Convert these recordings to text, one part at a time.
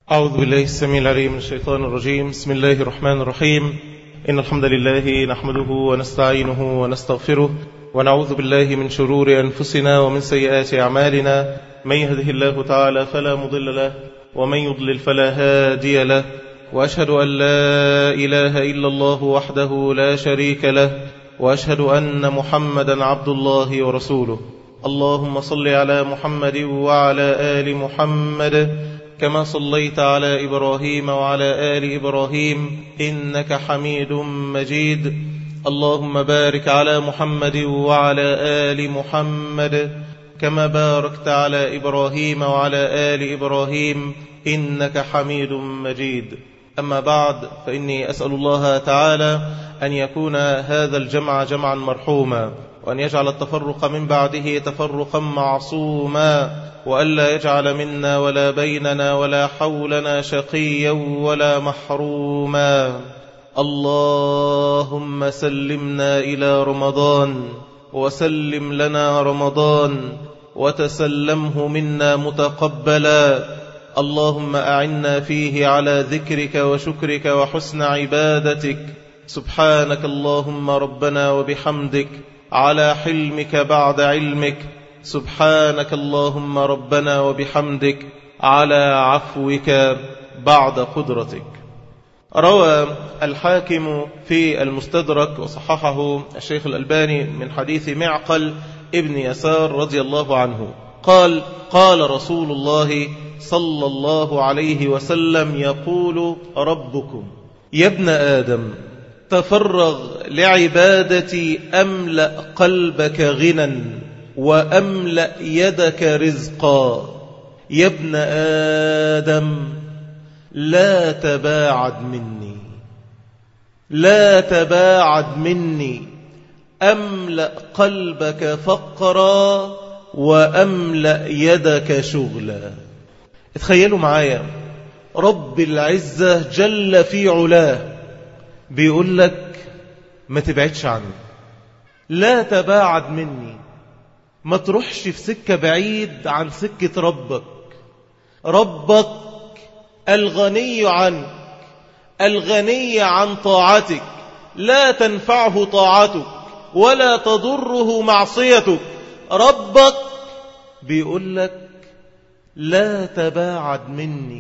أعوذ بالله السميع العليم من الشيطان الرجيم بسم الله الرحمن الرحيم إن الحمد لله نحمده ونستعينه ونستغفره ونعوذ بالله من شرور أنفسنا ومن سيئات أعمالنا من يهده الله تعالى فلا مضل له ومن يضلل فلا هادي له وأشهد أن لا إله إلا الله وحده لا شريك له وأشهد أن محمدا عبد الله ورسوله اللهم صل على محمد وعلى آل محمد كما صليت على إبراهيم وعلى آل إبراهيم إنك حميد مجيد اللهم بارك على محمد وعلى آل محمد كما باركت على إبراهيم وعلى آل إبراهيم إنك حميد مجيد أما بعد فإني أسأل الله تعالى أن يكون هذا الجمع جمعا مرحوما وأن يجعل التفرق من بعده تفرقا معصوما وألا يجعل منا ولا بيننا ولا حولنا شقيا ولا محروما اللهم سلمنا إلى رمضان وسلم لنا رمضان وتسلمه منا متقبلا اللهم أعنا فيه على ذكرك وشكرك وحسن عبادتك سبحانك اللهم ربنا وبحمدك على حلمك بعد علمك سبحانك اللهم ربنا وبحمدك على عفوك بعد قدرتك روى الحاكم في المستدرك وصححه الشيخ الألباني من حديث معقل ابن يسار رضي الله عنه قال قال رسول الله صلى الله عليه وسلم يقول ربكم يا ابن آدم تفرغ لعبادتي أملأ قلبك غنى وأملأ يدك رزقا يا ابن آدم لا تباعد مني لا تباعد مني أملأ قلبك فقرا وأملأ يدك شغلا اتخيلوا معايا رب العزة جل في علاه بيقول لك ما تبعدش عني لا تباعد مني ما تروحش في سكة بعيد عن سكة ربك ربك الغني عنك الغني عن طاعتك لا تنفعه طاعتك ولا تضره معصيتك ربك بيقول لك لا تباعد مني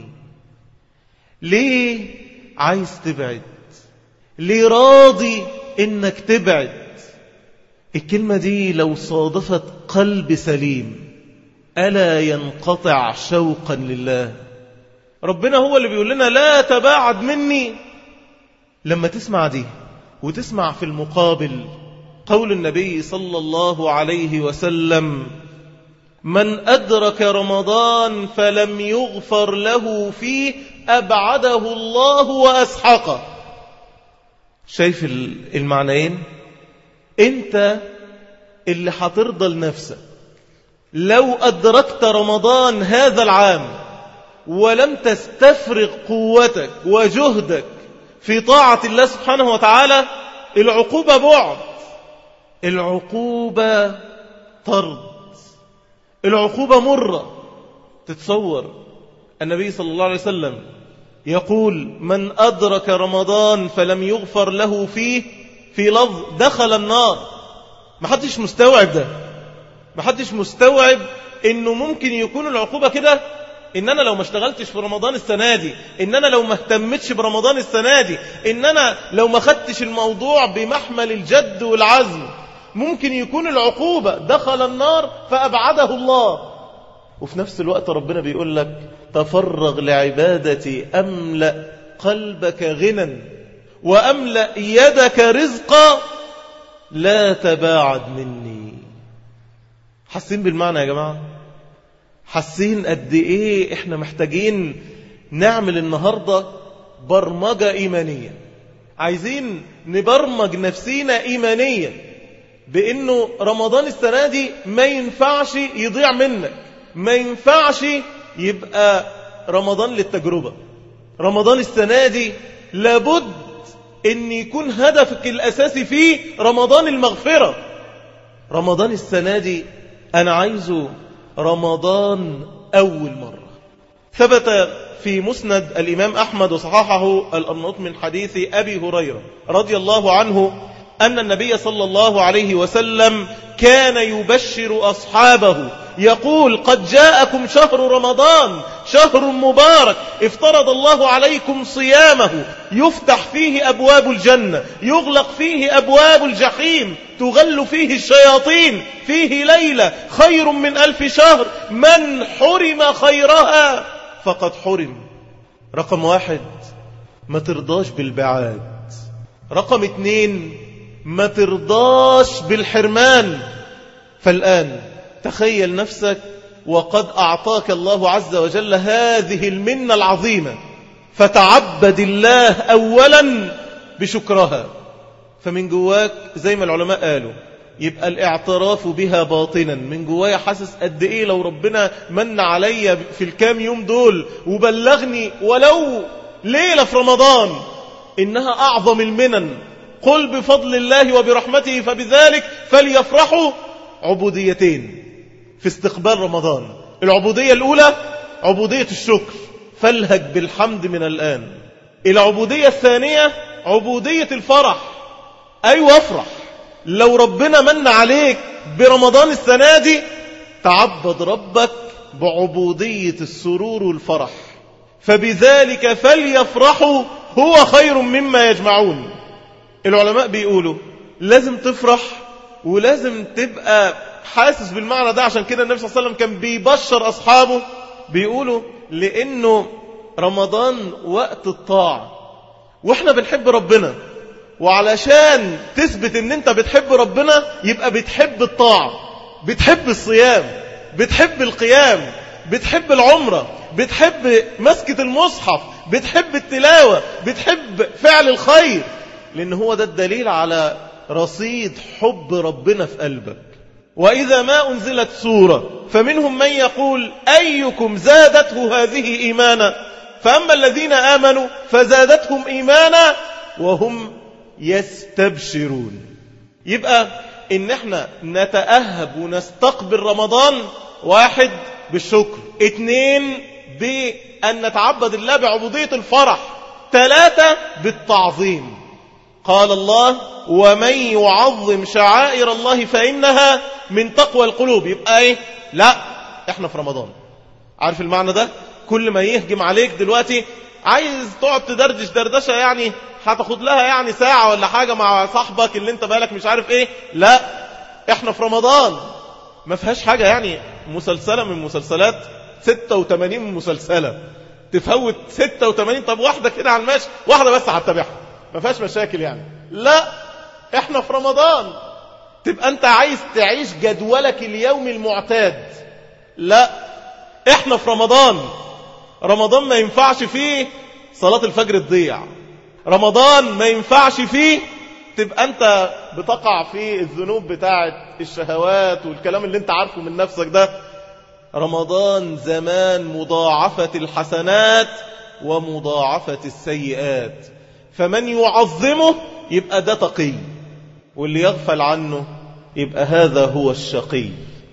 ليه عايز تبعد ليه راضي انك تبعد الكلمة دي لو صادفت قلب سليم ألا ينقطع شوقا لله ربنا هو اللي بيقول لنا لا تباعد مني لما تسمع دي وتسمع في المقابل قول النبي صلى الله عليه وسلم من أدرك رمضان فلم يغفر له فيه أبعده الله وأسحقه شايف المعنيين انت اللي هترضى لنفسك لو أدركت رمضان هذا العام ولم تستفرغ قوتك وجهدك في طاعة الله سبحانه وتعالى العقوبة بعد العقوبة طرد العقوبة مرة تتصور النبي صلى الله عليه وسلم يقول من أدرك رمضان فلم يغفر له فيه في لفظ دخل النار ما حدش مستوعب ده ما حدش مستوعب انه ممكن يكون العقوبة كده ان انا لو ما اشتغلتش في رمضان السنة دي ان انا لو ما اهتمتش برمضان السنة دي ان انا لو ما خدتش الموضوع بمحمل الجد والعزم ممكن يكون العقوبة دخل النار فأبعده الله وفي نفس الوقت ربنا بيقول لك تفرغ لعبادتي أملأ قلبك غنى وأملأ يدك رزقا لا تباعد مني حاسين بالمعنى يا جماعة حاسين قد ايه احنا محتاجين نعمل النهاردة برمجة ايمانية عايزين نبرمج نفسينا ايمانيا بانه رمضان السنة دي ما ينفعش يضيع منك ما ينفعش يبقى رمضان للتجربة رمضان السنة دي لابد ان يكون هدفك الاساسي فيه رمضان المغفرة رمضان السنة دي انا عايزه رمضان اول مرة ثبت في مسند الإمام أحمد وصححه الأرنوط من حديث أبي هريرة رضي الله عنه أن النبي صلى الله عليه وسلم كان يبشر أصحابه يقول قد جاءكم شهر رمضان شهر مبارك افترض الله عليكم صيامه يفتح فيه أبواب الجنة يغلق فيه أبواب الجحيم تغل فيه الشياطين فيه ليلة خير من ألف شهر من حرم خيرها فقد حرم رقم واحد ما ترضاش بالبعاد رقم اتنين ما ترضاش بالحرمان فالآن تخيل نفسك وقد أعطاك الله عز وجل هذه المنة العظيمة فتعبد الله أولا بشكرها فمن جواك زي ما العلماء قالوا يبقى الاعتراف بها باطنا من جوايا حاسس قد ايه لو ربنا من عليا في الكام يوم دول وبلغني ولو ليلة في رمضان إنها أعظم المنن قل بفضل الله وبرحمته فبذلك فليفرحوا عبوديتين في استقبال رمضان العبودية الأولى عبودية الشكر فالهج بالحمد من الآن العبودية الثانية عبودية الفرح أيوة افرح لو ربنا من عليك برمضان السنة دي تعبد ربك بعبودية السرور والفرح فبذلك فليفرحوا هو خير مما يجمعون العلماء بيقولوا لازم تفرح ولازم تبقى حاسس بالمعنى ده عشان كده النبي صلى الله عليه وسلم كان بيبشر أصحابه بيقولوا لأنه رمضان وقت الطاعة وإحنا بنحب ربنا وعلشان تثبت ان انت بتحب ربنا يبقى بتحب الطاعة بتحب الصيام بتحب القيام بتحب العمرة بتحب مسكة المصحف بتحب التلاوة بتحب فعل الخير لأن هو ده الدليل على رصيد حب ربنا في قلبك وإذا ما أنزلت سورة فمنهم من يقول أيكم زادته هذه إيمانا فأما الذين آمنوا فزادتهم إيمانا وهم يستبشرون يبقى إن احنا نتأهب ونستقبل رمضان واحد بالشكر اتنين بأن نتعبد الله بعبودية الفرح ثلاثة بالتعظيم قال الله ومن يعظم شعائر الله فإنها من تقوى القلوب يبقى ايه لا احنا في رمضان عارف المعنى ده كل ما يهجم عليك دلوقتي عايز تقعد تدردش دردشة يعني هتاخد لها يعني ساعة ولا حاجة مع صاحبك اللي انت بالك مش عارف ايه لا احنا في رمضان ما فيهاش حاجة يعني مسلسلة من مسلسلات 86 مسلسلة تفوت 86 طب واحدة كده على الماشي واحدة بس هتتابعها ما فيهاش مشاكل يعني لا احنا في رمضان تبقى انت عايز تعيش جدولك اليومي المعتاد لا احنا في رمضان رمضان ما ينفعش فيه صلاة الفجر تضيع رمضان ما ينفعش فيه تبقى انت بتقع في الذنوب بتاعت الشهوات والكلام اللي انت عارفه من نفسك ده رمضان زمان مضاعفة الحسنات ومضاعفة السيئات فمن يعظمه يبقى ده تقي واللي يغفل عنه يبقى هذا هو الشقي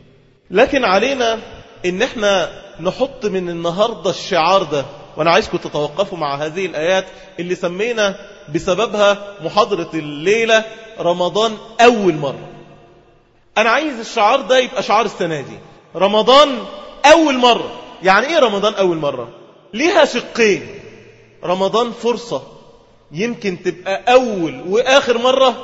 لكن علينا ان احنا نحط من النهاردة الشعار ده وانا عايزكم تتوقفوا مع هذه الايات اللي سمينا بسببها محاضرة الليلة رمضان اول مرة انا عايز الشعار ده يبقى شعار السنة دي رمضان اول مرة يعني ايه رمضان اول مرة ليها شقين رمضان فرصة يمكن تبقى اول واخر مرة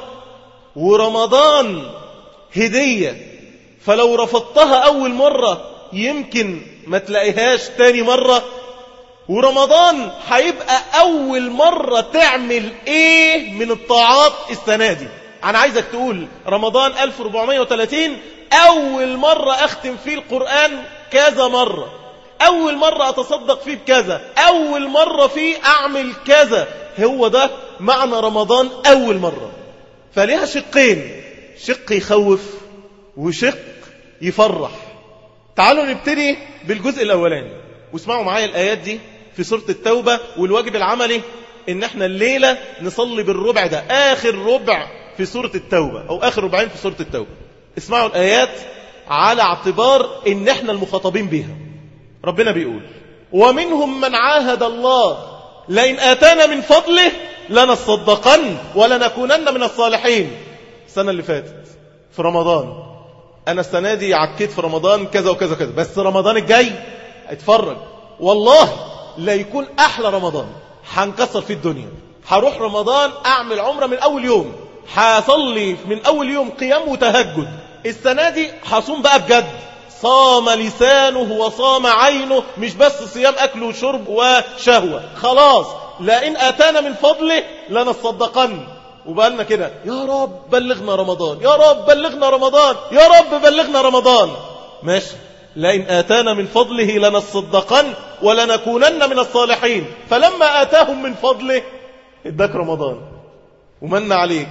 ورمضان هدية فلو رفضتها اول مرة يمكن ما تلاقيهاش تاني مرة ورمضان هيبقى أول مرة تعمل إيه من الطاعات السنة دي أنا عايزك تقول رمضان 1430 أول مرة أختم فيه القرآن كذا مرة أول مرة أتصدق فيه بكذا أول مرة فيه أعمل كذا هو ده معنى رمضان أول مرة فليها شقين شق يخوف وشق يفرح تعالوا نبتدي بالجزء الأولاني واسمعوا معايا الآيات دي في سورة التوبة والواجب العملي ان احنا الليلة نصلي بالربع ده آخر ربع في سورة التوبة أو آخر ربعين في سورة التوبة اسمعوا الآيات على اعتبار ان احنا المخاطبين بها ربنا بيقول ومنهم من عاهد الله لئن آتانا من فضله لنصدقن ولنكونن من الصالحين السنة اللي فاتت في رمضان أنا السنة دي عكيت في رمضان كذا وكذا كذا بس رمضان الجاي اتفرج والله لا يكون أحلى رمضان هنكسر فيه الدنيا هروح رمضان أعمل عمرة من أول يوم هصلي من أول يوم قيام وتهجد السنة دي هصوم بقى بجد صام لسانه وصام عينه مش بس صيام أكل وشرب وشهوة خلاص لئن آتانا من فضله لنصدقن وبقالنا كده يا رب بلغنا رمضان يا رب بلغنا رمضان يا رب بلغنا رمضان ماشي لئن آتانا من فضله لنصدقن ولنكونن من الصالحين فلما آتاهم من فضله اداك رمضان ومن عليك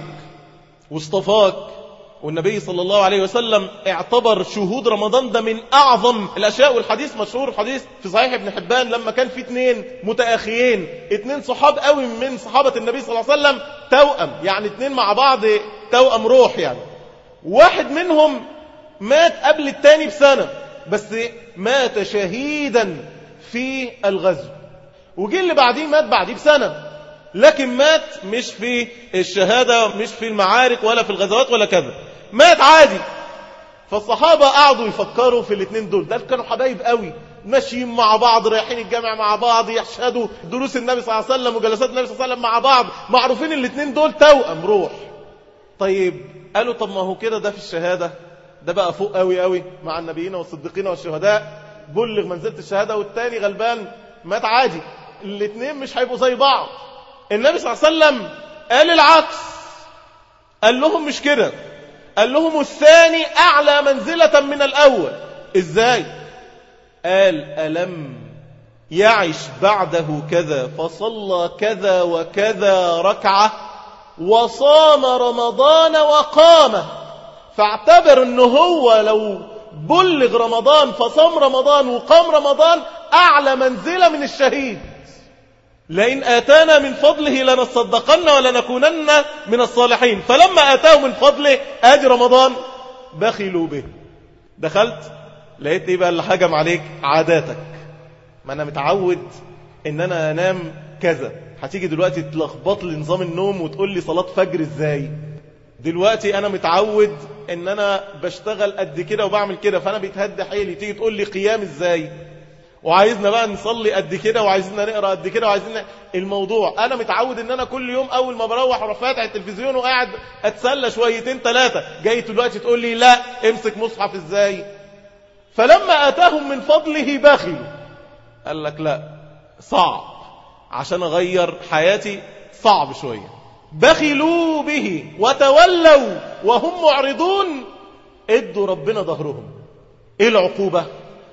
واصطفاك والنبي صلى الله عليه وسلم اعتبر شهود رمضان ده من أعظم الأشياء والحديث مشهور الحديث في صحيح ابن حبان لما كان في اتنين متأخيين اتنين صحاب قوي من صحابة النبي صلى الله عليه وسلم توأم يعني اتنين مع بعض توأم روح يعني واحد منهم مات قبل التاني بسنة بس مات شهيدا في الغزو وجي اللي بعديه مات بعديه بسنة لكن مات مش في الشهادة مش في المعارك ولا في الغزوات ولا كذا مات عادي فالصحابة قعدوا يفكروا في الاثنين دول ده كانوا حبايب قوي ماشيين مع بعض رايحين الجامع مع بعض يشهدوا دروس النبي صلى الله عليه وسلم وجلسات النبي صلى الله عليه وسلم مع بعض معروفين الاثنين دول توأم روح طيب قالوا طب ما هو كده ده في الشهادة ده بقى فوق قوي قوي مع النبيين والصديقين والشهداء بلغ منزلة الشهادة والتاني غلبان مات عادي الاثنين مش هيبقوا زي بعض النبي صلى الله عليه وسلم قال العكس قال لهم مش كده قال لهم الثاني أعلى منزلة من الأول إزاي قال ألم يعش بعده كذا فصلى كذا وكذا ركعة وصام رمضان وقامه فاعتبر انه هو لو بلغ رمضان فصام رمضان وقام رمضان أعلى منزلة من الشهيد لئن آتانا من فضله لنصدقن ولنكونن من الصالحين فلما آتاه من فضله آدي رمضان بخلوا به دخلت لقيت ايه بقى اللي حجم عليك عاداتك ما انا متعود ان انا انام كذا هتيجي دلوقتي تلخبط لي نظام النوم وتقول لي صلاة فجر ازاي دلوقتي انا متعود ان انا بشتغل قد كده وبعمل كده فانا بيتهدى حيلي تيجي تقول لي قيام ازاي وعايزنا بقى نصلي قد كده وعايزنا نقرا قد كده وعايزين الموضوع انا متعود ان انا كل يوم اول ما بروح اروح فاتح التلفزيون وقاعد اتسلى شويتين ثلاثه جاي دلوقتي تقول لي لا امسك مصحف ازاي فلما اتاهم من فضله بخلوا قال لك لا صعب عشان اغير حياتي صعب شويه بخلوا به وتولوا وهم معرضون ادوا ربنا ظهرهم ايه العقوبه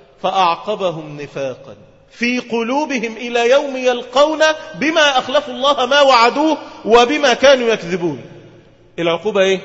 فأعقبهم نفاقا في قلوبهم إلى يوم يلقون بما أخلفوا الله ما وعدوه وبما كانوا يكذبون العقوبة إيه؟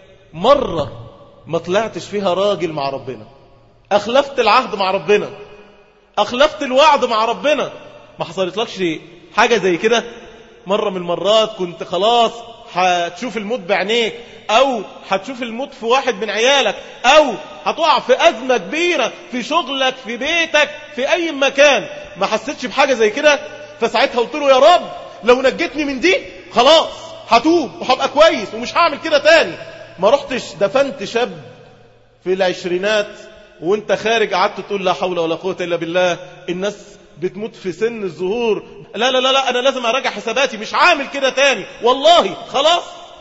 مرة ما طلعتش فيها راجل مع ربنا أخلفت العهد مع ربنا أخلفت الوعد مع ربنا ما حصلتلكش حاجة زي كده مرة من المرات كنت خلاص هتشوف الموت بعينيك او هتشوف الموت في واحد من عيالك او هتقع في ازمة كبيرة في شغلك في بيتك في اي مكان ما حسيتش بحاجة زي كده فساعتها قلت له يا رب لو نجتني من دي خلاص هتوب وهبقى كويس ومش هعمل كده تاني ما رحتش دفنت شاب في العشرينات وانت خارج قعدت تقول لا حول ولا قوة الا بالله الناس بتموت في سن الظهور لا لا لا لا انا لازم اراجع حساباتي مش عامل كده تاني والله خلاص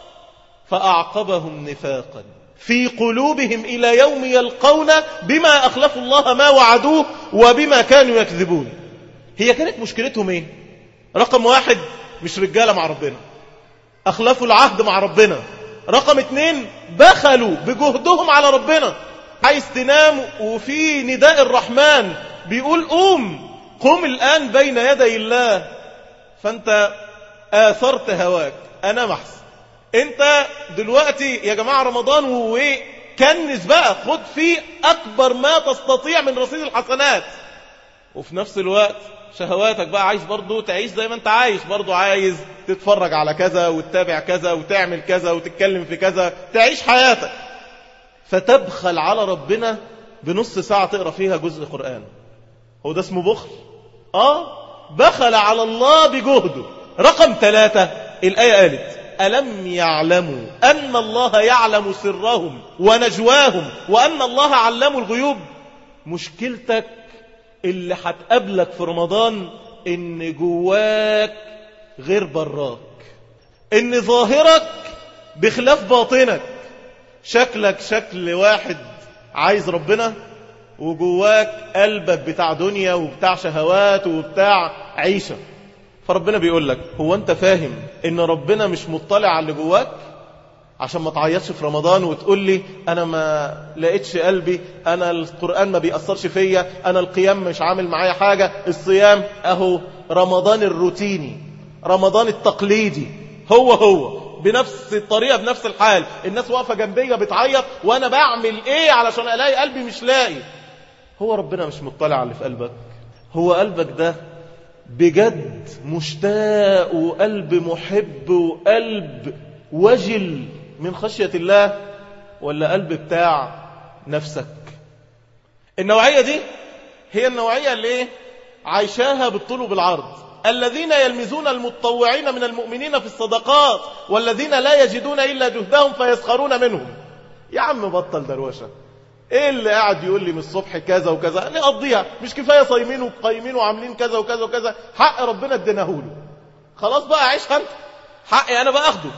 فأعقبهم نفاقا في قلوبهم إلى يوم يلقون بما أخلفوا الله ما وعدوه وبما كانوا يكذبون هي كانت مشكلتهم ايه رقم واحد مش رجالة مع ربنا أخلفوا العهد مع ربنا رقم اتنين بخلوا بجهدهم على ربنا عايز تنام وفي نداء الرحمن بيقول قوم قم الآن بين يدي الله فأنت آثرت هواك أنا محسن انت دلوقتي يا جماعة رمضان وكنس بقى خد فيه أكبر ما تستطيع من رصيد الحسنات وفي نفس الوقت شهواتك بقى عايز برضو تعيش زي ما انت عايش برضو عايز تتفرج على كذا وتتابع كذا وتعمل كذا وتتكلم في كذا تعيش حياتك فتبخل على ربنا بنص ساعة تقرأ فيها جزء قرآن هو ده اسمه بخل آه بخل على الله بجهده رقم ثلاثة الآية قالت ألم يعلموا أن الله يعلم سرهم ونجواهم وأن الله علم الغيوب مشكلتك اللي هتقابلك في رمضان ان جواك غير براك ان ظاهرك بخلاف باطنك شكلك شكل واحد عايز ربنا وجواك قلبك بتاع دنيا وبتاع شهوات وبتاع عيشة فربنا بيقول لك هو انت فاهم ان ربنا مش مطلع على اللي جواك عشان ما تعيطش في رمضان وتقول لي انا ما لقيتش قلبي انا القرآن ما بيأثرش فيا انا القيام مش عامل معايا حاجة الصيام اهو رمضان الروتيني رمضان التقليدي هو هو بنفس الطريقة بنفس الحال الناس واقفة جنبية بتعيط وانا بعمل ايه علشان الاقي قلبي مش لاقي هو ربنا مش مطلع على اللي في قلبك هو قلبك ده بجد مشتاق وقلب محب وقلب وجل من خشية الله ولا قلب بتاع نفسك النوعية دي هي النوعية اللي ايه عايشاها بالطول وبالعرض الذين يلمزون المتطوعين من المؤمنين في الصدقات والذين لا يجدون إلا جهدهم فيسخرون منهم يا عم بطل دروشة ايه اللي قاعد يقول لي من الصبح كذا وكذا نقضيها مش كفاية صايمين وقايمين وعاملين كذا وكذا وكذا حق ربنا اديناهوله خلاص بقى عيشها انت حقي انا بقى اخده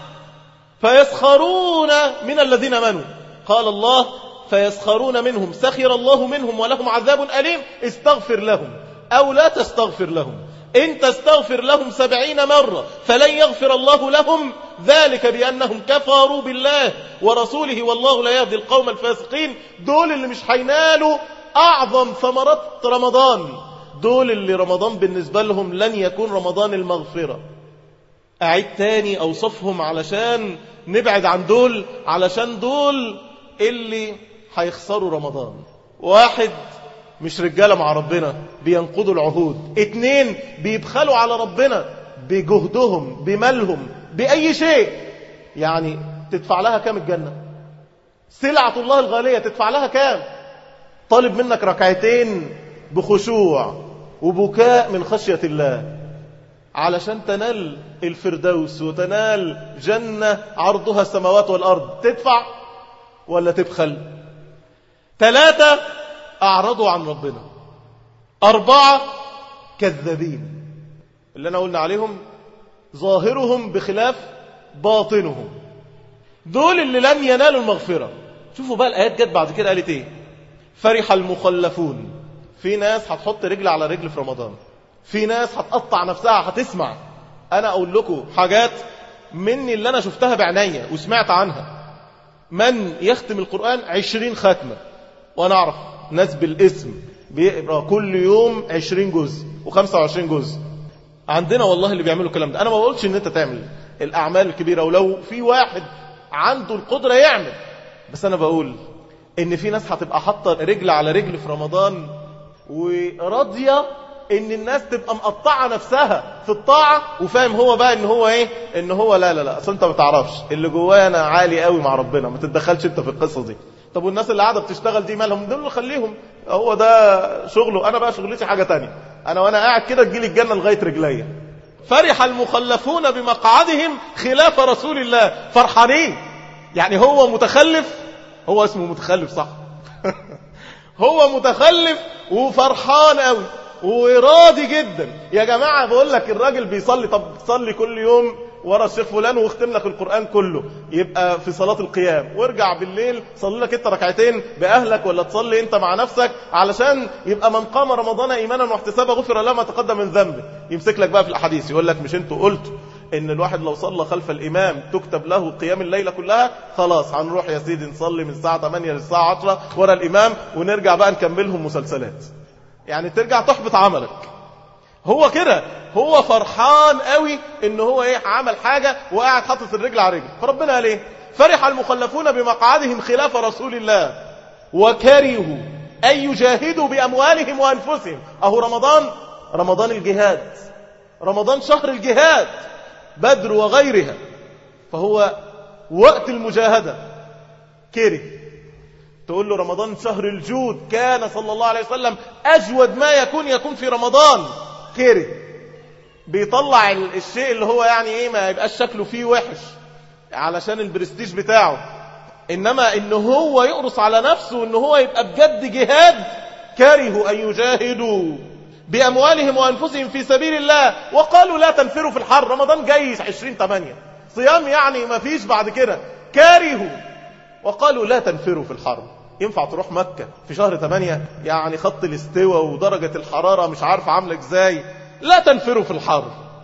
فيسخرون من الذين منوا قال الله فيسخرون منهم سخر الله منهم ولهم عذاب أليم استغفر لهم أو لا تستغفر لهم إن تستغفر لهم سبعين مرة فلن يغفر الله لهم ذلك بأنهم كفروا بالله ورسوله والله لا يهدي القوم الفاسقين دول اللي مش هينالوا أعظم ثمرات رمضان دول اللي رمضان بالنسبة لهم لن يكون رمضان المغفرة أعيد تاني أوصفهم علشان نبعد عن دول علشان دول اللي هيخسروا رمضان واحد مش رجالة مع ربنا بينقضوا العهود اتنين بيبخلوا على ربنا بجهدهم بمالهم بأي شيء يعني تدفع لها كام الجنة سلعة الله الغالية تدفع لها كام طالب منك ركعتين بخشوع وبكاء من خشية الله علشان تنال الفردوس وتنال جنة عرضها السماوات والأرض تدفع ولا تبخل ثلاثة أعرضوا عن ربنا أربعة كذابين اللي أنا قلنا عليهم ظاهرهم بخلاف باطنهم دول اللي لن ينالوا المغفرة شوفوا بقى الآيات جت بعد كده قالت إيه فرح المخلفون في ناس هتحط رجل على رجل في رمضان في ناس هتقطع نفسها هتسمع أنا أقول لكم حاجات مني اللي أنا شفتها بعناية وسمعت عنها من يختم القرآن عشرين ختمة وأنا أعرف ناس بالاسم بيقرأ كل يوم عشرين جزء وخمسة وعشرين جزء عندنا والله اللي بيعملوا الكلام ده أنا ما بقولش إن أنت تعمل الأعمال الكبيرة ولو في واحد عنده القدرة يعمل بس أنا بقول إن في ناس هتبقى حاطة رجل على رجل في رمضان وراضية ان الناس تبقى مقطعه نفسها في الطاعه وفاهم هو بقى ان هو ايه ان هو لا لا لا اصل انت ما تعرفش اللي جوايا انا عالي قوي مع ربنا ما تتدخلش انت في القصه دي طب والناس اللي قاعده بتشتغل دي مالهم دول خليهم هو ده شغله انا بقى شغلتي حاجه تانية انا وانا قاعد كده تجيلي الجنه لغايه رجليا فرح المخلفون بمقعدهم خلاف رسول الله فرحانين يعني هو متخلف هو اسمه متخلف صح هو متخلف وفرحان قوي وراضي جدا يا جماعة بقول لك الراجل بيصلي طب تصلي كل يوم ورا الشيخ فلان واختم لك القرآن كله يبقى في صلاة القيام وارجع بالليل صلي لك انت ركعتين بأهلك ولا تصلي انت مع نفسك علشان يبقى من قام رمضان ايمانا واحتسابا غفر له ما تقدم من ذنبه يمسك لك بقى في الاحاديث يقول لك مش انتوا قلتوا ان الواحد لو صلى خلف الامام تكتب له قيام الليله كلها خلاص هنروح يا سيدي نصلي من الساعه 8 للساعه 10 ورا الامام ونرجع بقى نكملهم مسلسلات يعني ترجع تحبط عملك هو كده هو فرحان قوي ان هو ايه عمل حاجة وقاعد حاطط الرجل على رجل فربنا قال ايه فرح المخلفون بمقعدهم خلاف رسول الله وكرهوا ان يجاهدوا باموالهم وانفسهم اهو رمضان رمضان الجهاد رمضان شهر الجهاد بدر وغيرها فهو وقت المجاهدة كره تقول له رمضان شهر الجود كان صلى الله عليه وسلم أجود ما يكون يكون في رمضان كره بيطلع الشيء اللي هو يعني ايه ما يبقاش شكله فيه وحش علشان البرستيج بتاعه انما ان هو يقرص على نفسه ان هو يبقى بجد جهاد كرهوا ان يجاهدوا باموالهم وانفسهم في سبيل الله وقالوا لا تنفروا في الحر رمضان جاي 20 8 صيام يعني ما فيش بعد كده كرهوا وقالوا لا تنفروا في الحر ينفع تروح مكة في شهر 8 يعني خط الاستوى ودرجة الحرارة مش عارف عاملة ازاي لا تنفروا في الحر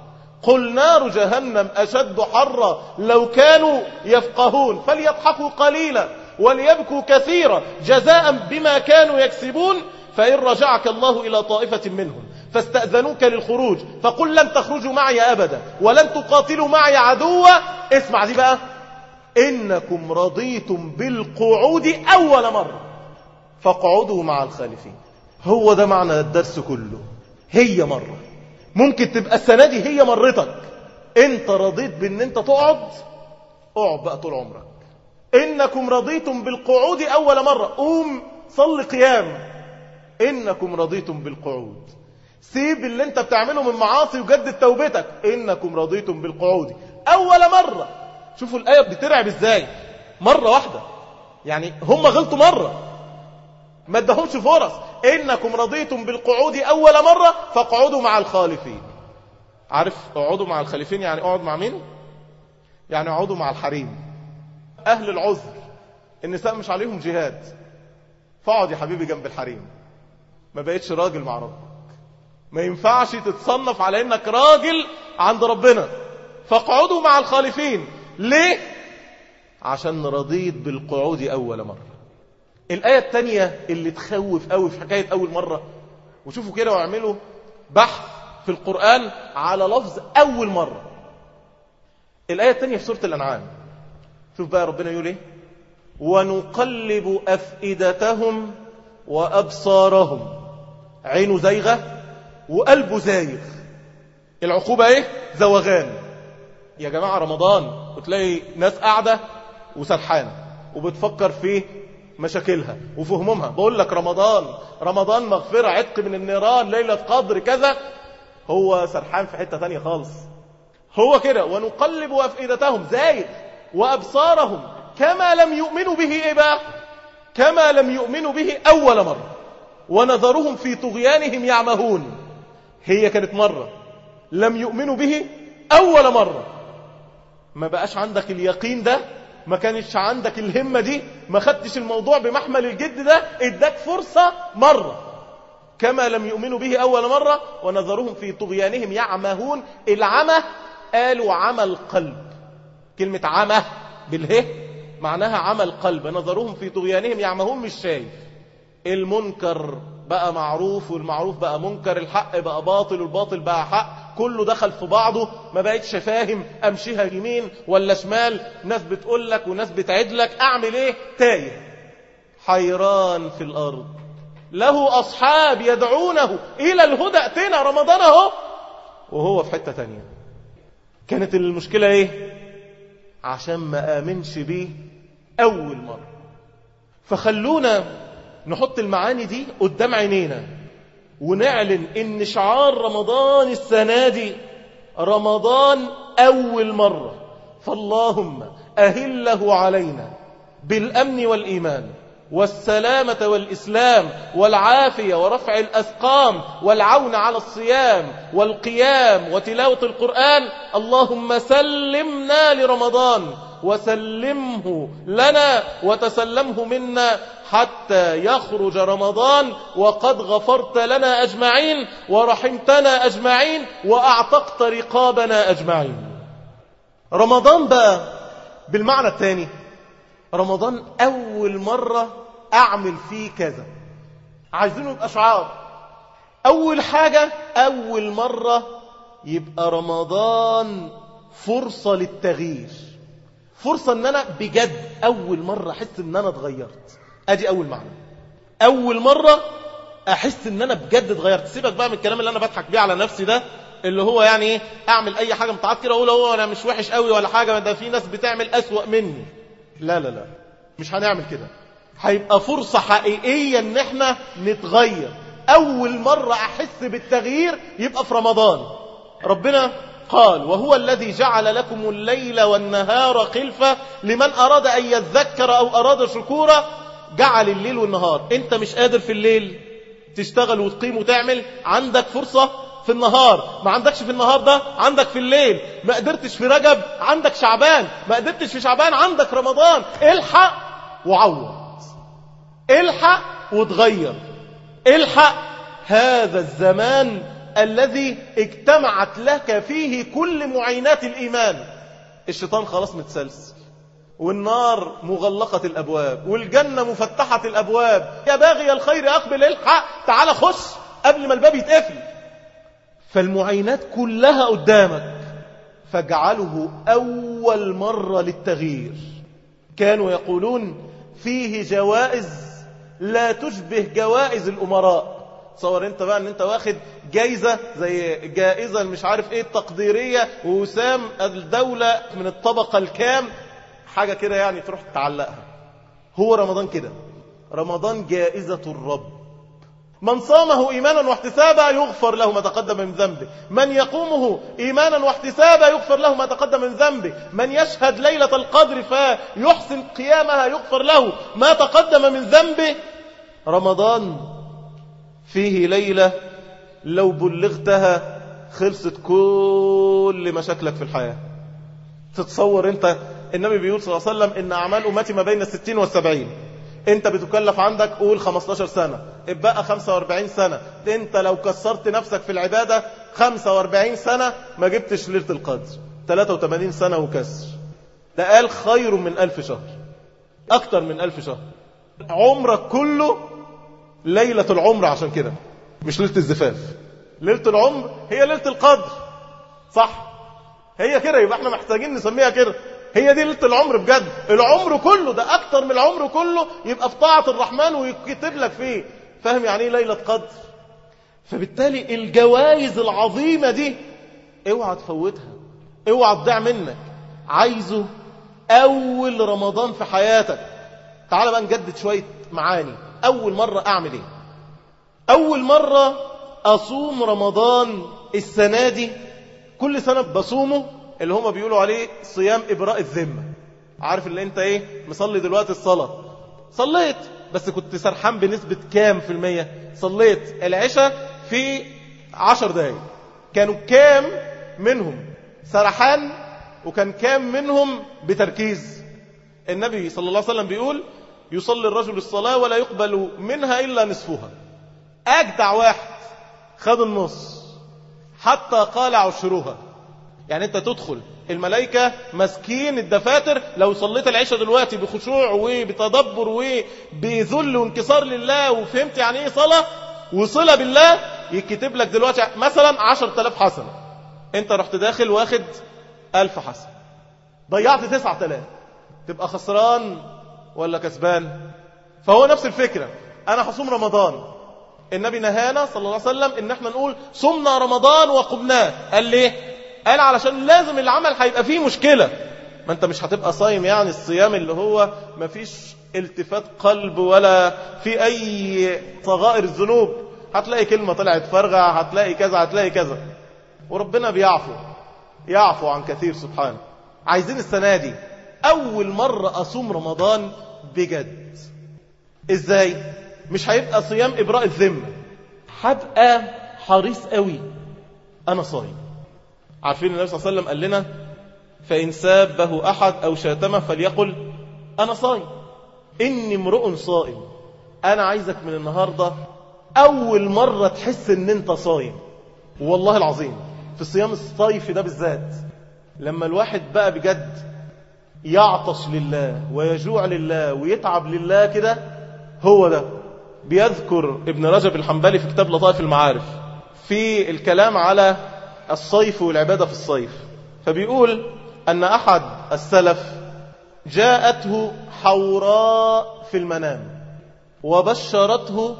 قل نار جهنم أشد حرا لو كانوا يفقهون فليضحكوا قليلا وليبكوا كثيرا جزاء بما كانوا يكسبون فإن رجعك الله إلى طائفة منهم فاستأذنوك للخروج فقل لن تخرجوا معي أبدا ولن تقاتلوا معي عدوا اسمع دي بقى إنكم رضيتم بالقعود أول مرة فاقعدوا مع الخالفين هو ده معنى الدرس كله هي مرة ممكن تبقى السنة دي هي مرتك انت رضيت بان انت تقعد اقعد بقى طول عمرك انكم رضيتم بالقعود اول مرة قوم صل قيام انكم رضيتم بالقعود سيب اللي انت بتعمله من معاصي وجدد توبتك انكم رضيتم بالقعود اول مرة شوفوا الايه بترعب ازاي مرة واحدة يعني هم غلطوا مرة ما ادهمش فرص انكم رضيتم بالقعود اول مرة فاقعدوا مع الخالفين عارف اقعدوا مع الخليفين يعني اقعد مع مين يعني اقعدوا مع الحريم اهل العذر النساء مش عليهم جهاد فاقعد يا حبيبي جنب الحريم ما بقتش راجل مع ربك ما ينفعش تتصنف على انك راجل عند ربنا فاقعدوا مع الخالفين ليه عشان رضيت بالقعود اول مرة الآية التانية اللي تخوف قوي في حكاية أول مرة وشوفوا كده واعملوا بحث في القرآن على لفظ أول مرة الآية التانية في سورة الأنعام شوف بقى ربنا يقول إيه ونقلب أفئدتهم وأبصارهم عينه زيغة وقلبه زايغ العقوبة إيه زوغان يا جماعة رمضان وتلاقي ناس قاعدة وسرحانة وبتفكر في مشاكلها وفي همومها بقول لك رمضان رمضان مغفرة عتق من النيران ليلة قدر كذا هو سرحان في حتة تانية خالص هو كده ونقلب أفئدتهم زايد وأبصارهم كما لم يؤمنوا به إيه بقى كما لم يؤمنوا به أول مرة ونظرهم في طغيانهم يعمهون هي كانت مرة لم يؤمنوا به أول مرة ما بقاش عندك اليقين ده ما كانش عندك الهمة دي ما خدتش الموضوع بمحمل الجد ده اداك فرصة مرة كما لم يؤمنوا به أول مرة ونظرهم في طغيانهم يعمهون العمى قالوا عمى القلب كلمة عمى بالهه معناها عمى القلب نظرهم في طغيانهم يعمهون مش شايف المنكر بقى معروف والمعروف بقى منكر الحق بقى باطل والباطل بقى حق كله دخل في بعضه ما بقتش فاهم امشيها يمين ولا شمال ناس بتقول لك وناس بتعد لك اعمل ايه تايه حيران في الارض له اصحاب يدعونه الى الهدى اتنا رمضان اهو وهو في حته تانية كانت المشكله ايه عشان ما امنش بيه اول مره فخلونا نحط المعاني دي قدام عينينا ونعلن ان شعار رمضان السنة دي رمضان اول مرة فاللهم اهله علينا بالامن والايمان والسلامة والإسلام والعافية ورفع الأثقام والعون على الصيام والقيام وتلاوة القرآن اللهم سلمنا لرمضان وسلمه لنا وتسلمه منا حتى يخرج رمضان وقد غفرت لنا أجمعين ورحمتنا أجمعين وأعتقت رقابنا أجمعين رمضان بقى بالمعنى الثاني رمضان أول مرة أعمل فيه كذا عايزينه يبقى شعار أول حاجة أول مرة يبقى رمضان فرصة للتغيير فرصة ان انا بجد اول مرة احس ان انا اتغيرت ادي اول معنى اول مرة احس ان انا بجد اتغيرت سيبك بقى من الكلام اللي انا بضحك بيه على نفسي ده اللي هو يعني ايه اعمل اي حاجة متعاد كده اقول هو انا مش وحش قوي ولا حاجة ده في ناس بتعمل اسوأ مني لا لا لا مش هنعمل كده هيبقى فرصة حقيقية ان احنا نتغير أول مرة أحس بالتغيير يبقى في رمضان ربنا قال وهو الذي جعل لكم الليل والنهار خلفة لمن أراد أن يذكر أو أراد شكورا جعل الليل والنهار انت مش قادر في الليل تشتغل وتقيم وتعمل عندك فرصة في النهار ما عندكش في النهار ده عندك في الليل ما قدرتش في رجب عندك شعبان ما قدرتش في شعبان عندك رمضان الحق وعوض الحق وتغير الحق هذا الزمان الذي اجتمعت لك فيه كل معينات الإيمان الشيطان خلاص متسلسل والنار مغلقة الأبواب والجنة مفتحة الأبواب يا باغي الخير أقبل الحق تعال خش قبل ما الباب يتقفل فالمعينات كلها قدامك فاجعله أول مرة للتغيير كانوا يقولون فيه جوائز لا تشبه جوائز الأمراء تصور انت بقى ان انت واخد جايزة زي جائزة مش عارف ايه التقديرية وسام الدولة من الطبقة الكام حاجة كده يعني تروح تعلقها هو رمضان كده رمضان جائزة الرب من صامه إيمانا واحتسابا يغفر له ما تقدم من ذنبه من يقومه إيمانا واحتسابا يغفر له ما تقدم من ذنبه من يشهد ليلة القدر فيحسن قيامها يغفر له ما تقدم من ذنبه رمضان فيه ليلة لو بلغتها خلصت كل مشاكلك في الحياة تتصور انت النبي بيقول صلى الله عليه وسلم ان اعمال امتي ما بين الستين والسبعين انت بتكلف عندك قول 15 سنة ابقى 45 سنة انت لو كسرت نفسك في العبادة 45 سنة ما جبتش ليلة القدر 83 سنة وكسر ده قال خير من ألف شهر أكتر من ألف شهر عمرك كله ليلة العمر عشان كده مش ليلة الزفاف ليلة العمر هي ليلة القدر صح هي كده يبقى احنا محتاجين نسميها كده هي دي ليلة العمر بجد العمر كله ده أكتر من العمر كله يبقى في طاعة الرحمن ويكتب لك فيه فاهم يعني ايه ليلة قدر فبالتالي الجوائز العظيمة دي اوعى تفوتها اوعى تضيع منك عايزه أول رمضان في حياتك تعال بقى نجدد شوية معاني أول مرة أعمل إيه أول مرة أصوم رمضان السنة دي كل سنة بصومه اللي هما بيقولوا عليه صيام إبراء الذمة عارف اللي انت ايه مصلي دلوقتي الصلاة صليت بس كنت سرحان بنسبة كام في المية صليت العشاء في عشر دقايق كانوا كام منهم سرحان وكان كام منهم بتركيز النبي صلى الله عليه وسلم بيقول يصلي الرجل الصلاة ولا يقبل منها إلا نصفها أجدع واحد خد النص حتى قال عشرها يعني انت تدخل الملائكة مسكين الدفاتر لو صليت العشاء دلوقتي بخشوع وبتدبر وبذل وانكسار لله وفهمت يعني ايه صلاة وصلة بالله يكتب لك دلوقتي مثلا عشر تلاف حسنة انت رحت داخل واخد ألف حسنة ضيعت تسعة تلاف تبقى خسران ولا كسبان فهو نفس الفكرة انا هصوم رمضان النبي نهانا صلى الله عليه وسلم ان احنا نقول صمنا رمضان وقمناه قال ليه قال علشان لازم العمل هيبقى فيه مشكلة ما انت مش هتبقى صايم يعني الصيام اللي هو ما فيش التفات قلب ولا في اي صغائر الذنوب هتلاقي كلمة طلعت فارغة هتلاقي كذا هتلاقي كذا وربنا بيعفو يعفو عن كثير سبحانه عايزين السنة دي اول مرة اصوم رمضان بجد ازاي مش هيبقى صيام ابراء الذمة هبقى حريص قوي انا صايم عارفين النبي صلى الله عليه وسلم قال لنا فإن سابه أحد أو شاتمه فليقل أنا صائم إني امرؤ صائم أنا عايزك من النهاردة أول مرة تحس إن أنت صايم والله العظيم في الصيام الصيف ده بالذات لما الواحد بقى بجد يعطش لله ويجوع لله ويتعب لله كده هو ده بيذكر ابن رجب الحنبلي في كتاب لطائف المعارف في الكلام على الصيف والعبادة في الصيف فبيقول أن أحد السلف جاءته حوراء في المنام وبشرته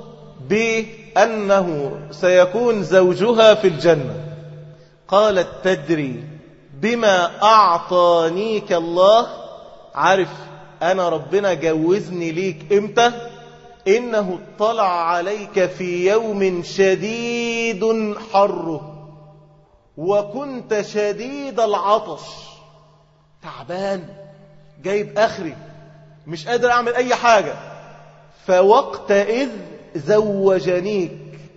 بأنه سيكون زوجها في الجنة قالت تدري بما أعطانيك الله عارف أنا ربنا جوزني ليك إمتى إنه اطلع عليك في يوم شديد حره وكنت شديد العطش تعبان جايب آخري مش قادر أعمل أي حاجة فوقتئذ زوجنيك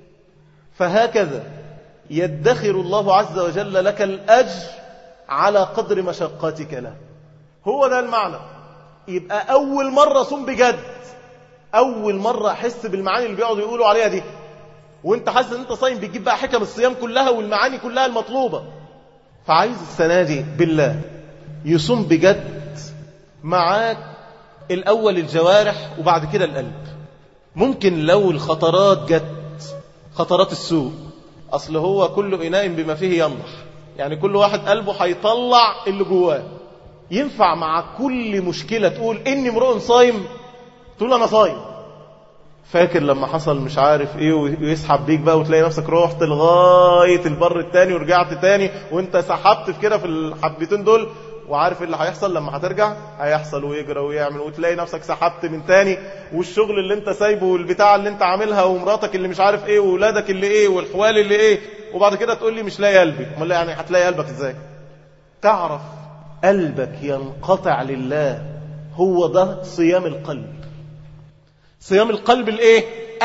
فهكذا يدخر الله عز وجل لك الأجر على قدر مشقتك له هو ده المعنى يبقى أول مرة صوم بجد أول مرة أحس بالمعاني اللي بيقعدوا يقولوا عليها دي وانت حاسس ان انت صايم بتجيب بقى حكم الصيام كلها والمعاني كلها المطلوبة فعايز السنة دي بالله يصوم بجد معاك الأول الجوارح وبعد كده القلب ممكن لو الخطرات جت خطرات السوء أصل هو كل إناء بما فيه ينضح يعني كل واحد قلبه هيطلع اللي جواه ينفع مع كل مشكلة تقول إني امرؤ صايم تقول أنا صايم فاكر لما حصل مش عارف ايه ويسحب بيك بقى وتلاقي نفسك رحت لغاية البر التاني ورجعت تاني وانت سحبت في كده في الحبتين دول وعارف اللي هيحصل لما هترجع هيحصل ويجرى ويعمل وتلاقي نفسك سحبت من تاني والشغل اللي انت سايبه والبتاع اللي انت عاملها ومراتك اللي مش عارف ايه وولادك اللي ايه والحوال اللي ايه وبعد كده تقول لي مش لاقي قلبي امال يعني هتلاقي قلبك ازاي تعرف قلبك ينقطع لله هو ده صيام القلب صيام القلب الايه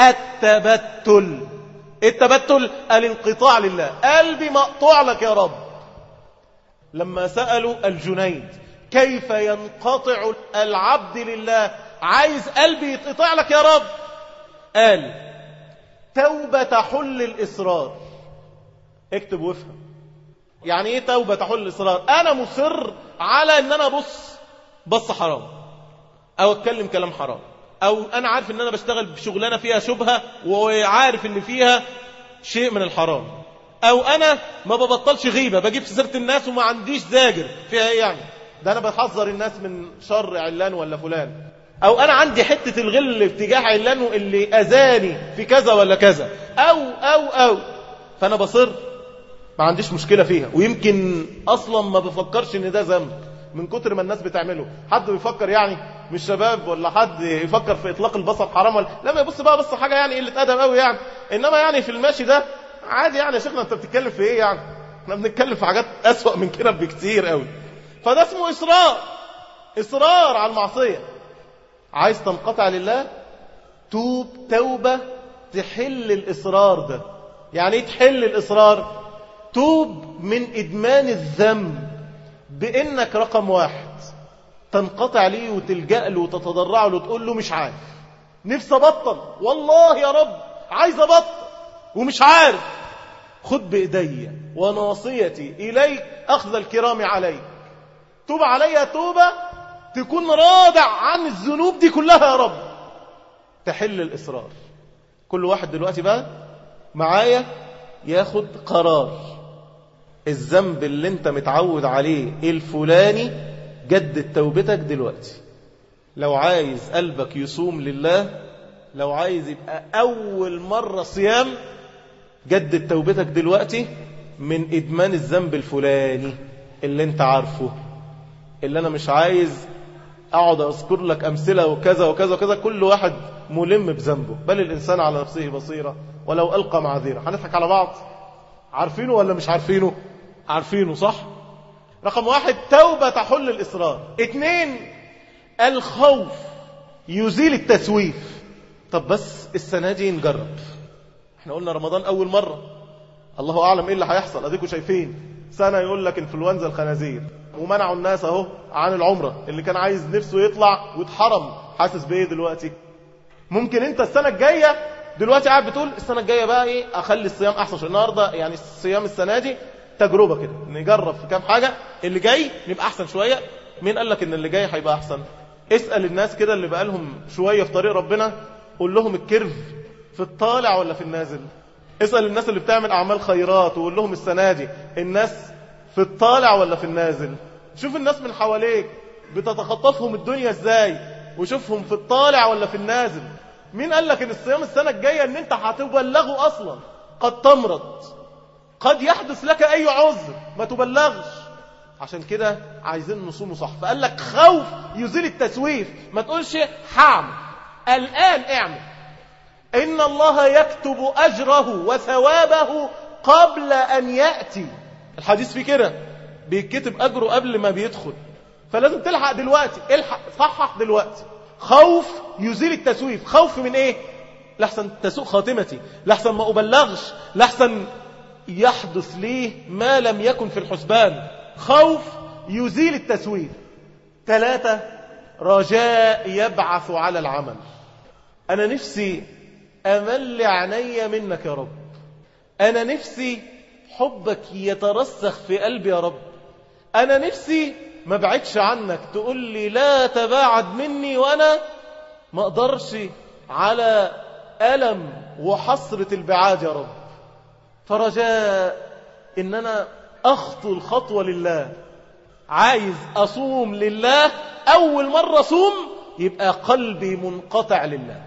التبتل التبتل الانقطاع لله قلبي مقطوع لك يا رب لما سألوا الجنيد كيف ينقطع العبد لله عايز قلبي يتقطع لك يا رب قال توبة حل الإصرار اكتب وافهم يعني ايه توبة تحل الإصرار انا مصر على ان انا بص بص حرام او اتكلم كلام حرام او انا عارف ان انا بشتغل بشغلانه فيها شبهه وعارف ان فيها شيء من الحرام او انا ما ببطلش غيبه بجيب في سيره الناس وما عنديش زاجر فيها ايه يعني ده انا بحذر الناس من شر علان ولا فلان او انا عندي حته الغل اتجاه علان اللي اذاني في كذا ولا كذا او او او فانا بصر ما عنديش مشكله فيها ويمكن اصلا ما بفكرش ان ده ذنب من كتر ما الناس بتعمله حد بيفكر يعني مش شباب ولا حد يفكر في اطلاق البصر حرام ولا لما يبص بقى بص حاجه يعني قله ادب قوي يعني انما يعني في الماشي ده عادي يعني يا شيخنا انت بتتكلم في ايه يعني احنا بنتكلم في حاجات اسوأ من كده بكتير قوي فده اسمه اصرار اصرار على المعصيه عايز تنقطع لله توب توبه تحل الاصرار ده يعني ايه تحل الاصرار توب من ادمان الذنب بانك رقم واحد تنقطع ليه وتلجأ له وتتضرع له وتقول له مش عارف نفسي ابطل والله يا رب عايز ابطل ومش عارف خد بإيدي وناصيتي إليك أخذ الكرام عليك توب علي توبة تكون رادع عن الذنوب دي كلها يا رب تحل الإصرار كل واحد دلوقتي بقى معايا ياخد قرار الذنب اللي انت متعود عليه الفلاني جدد توبتك دلوقتي لو عايز قلبك يصوم لله لو عايز يبقى أول مرة صيام جدد توبتك دلوقتي من إدمان الذنب الفلاني اللي انت عارفه اللي أنا مش عايز أقعد أذكر لك أمثلة وكذا وكذا وكذا كل واحد ملم بذنبه بل الإنسان على نفسه بصيرة ولو ألقى معذيرة هنضحك على بعض عارفينه ولا مش عارفينه عارفينه صح رقم واحد توبة تحل الإصرار اتنين الخوف يزيل التسويف طب بس السنة دي نجرب احنا قلنا رمضان أول مرة الله أعلم إيه اللي هيحصل أديكم شايفين سنة يقول لك انفلونزا الخنازير ومنعوا الناس اهو عن العمرة اللي كان عايز نفسه يطلع واتحرم حاسس بايه دلوقتي ممكن انت السنة الجاية دلوقتي قاعد بتقول السنة الجاية بقى ايه اخلي الصيام احسن شوية النهاردة يعني الصيام السنة دي تجربة كده نجرب في كام حاجة اللي جاي نبقى احسن شوية مين قال لك ان اللي جاي هيبقى احسن اسأل الناس كده اللي بقالهم شوية في طريق ربنا قول لهم الكيرف في الطالع ولا في النازل اسأل الناس اللي بتعمل اعمال خيرات وقول لهم السنة دي الناس في الطالع ولا في النازل شوف الناس من حواليك بتتخطفهم الدنيا ازاي وشوفهم في الطالع ولا في النازل مين قال لك ان الصيام السنة الجاية ان انت هتبلغه اصلا قد تمرض قد يحدث لك اي عذر ما تبلغش عشان كده عايزين نصومه صح فقال لك خوف يزيل التسويف ما تقولش هعمل الان اعمل إن الله يكتب أجره وثوابه قبل أن يأتي الحديث في كده بيتكتب أجره قبل ما بيدخل فلازم تلحق دلوقتي الحق صحح دلوقتي خوف يزيل التسويف خوف من ايه لحسن تسوء خاتمتي لحسن ما أبلغش لحسن يحدث ليه ما لم يكن في الحسبان خوف يزيل التسويف ثلاثة رجاء يبعث على العمل أنا نفسي أمل عيني منك يا رب أنا نفسي حبك يترسخ في قلبي يا رب أنا نفسي ما بعدش عنك تقول لي لا تباعد مني وأنا ما أقدرش على ألم وحسرة البعاد يا رب فرجاء إن أنا أخطو الخطوة لله عايز أصوم لله أول مرة أصوم يبقى قلبي منقطع لله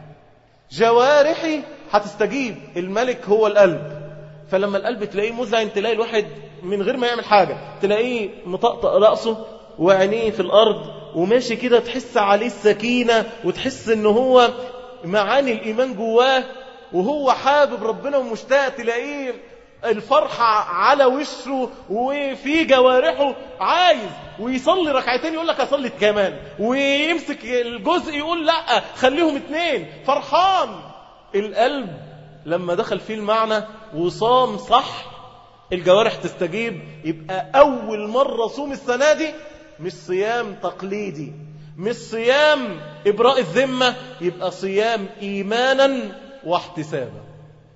جوارحي هتستجيب الملك هو القلب فلما القلب تلاقيه مذعن تلاقي الواحد من غير ما يعمل حاجة تلاقيه مطقطق رأسه وعينيه في الأرض وماشي كده تحس عليه السكينة وتحس ان هو معاني الإيمان جواه وهو حابب ربنا ومشتاق تلاقيه الفرحة على وشه وفي جوارحه عايز ويصلي ركعتين يقول لك أصلي كمان ويمسك الجزء يقول لا خليهم اتنين فرحان القلب لما دخل فيه المعنى وصام صح الجوارح تستجيب يبقى أول مرة صوم السنة دي مش صيام تقليدي مش صيام إبراء الذمة يبقى صيام إيمانا واحتسابا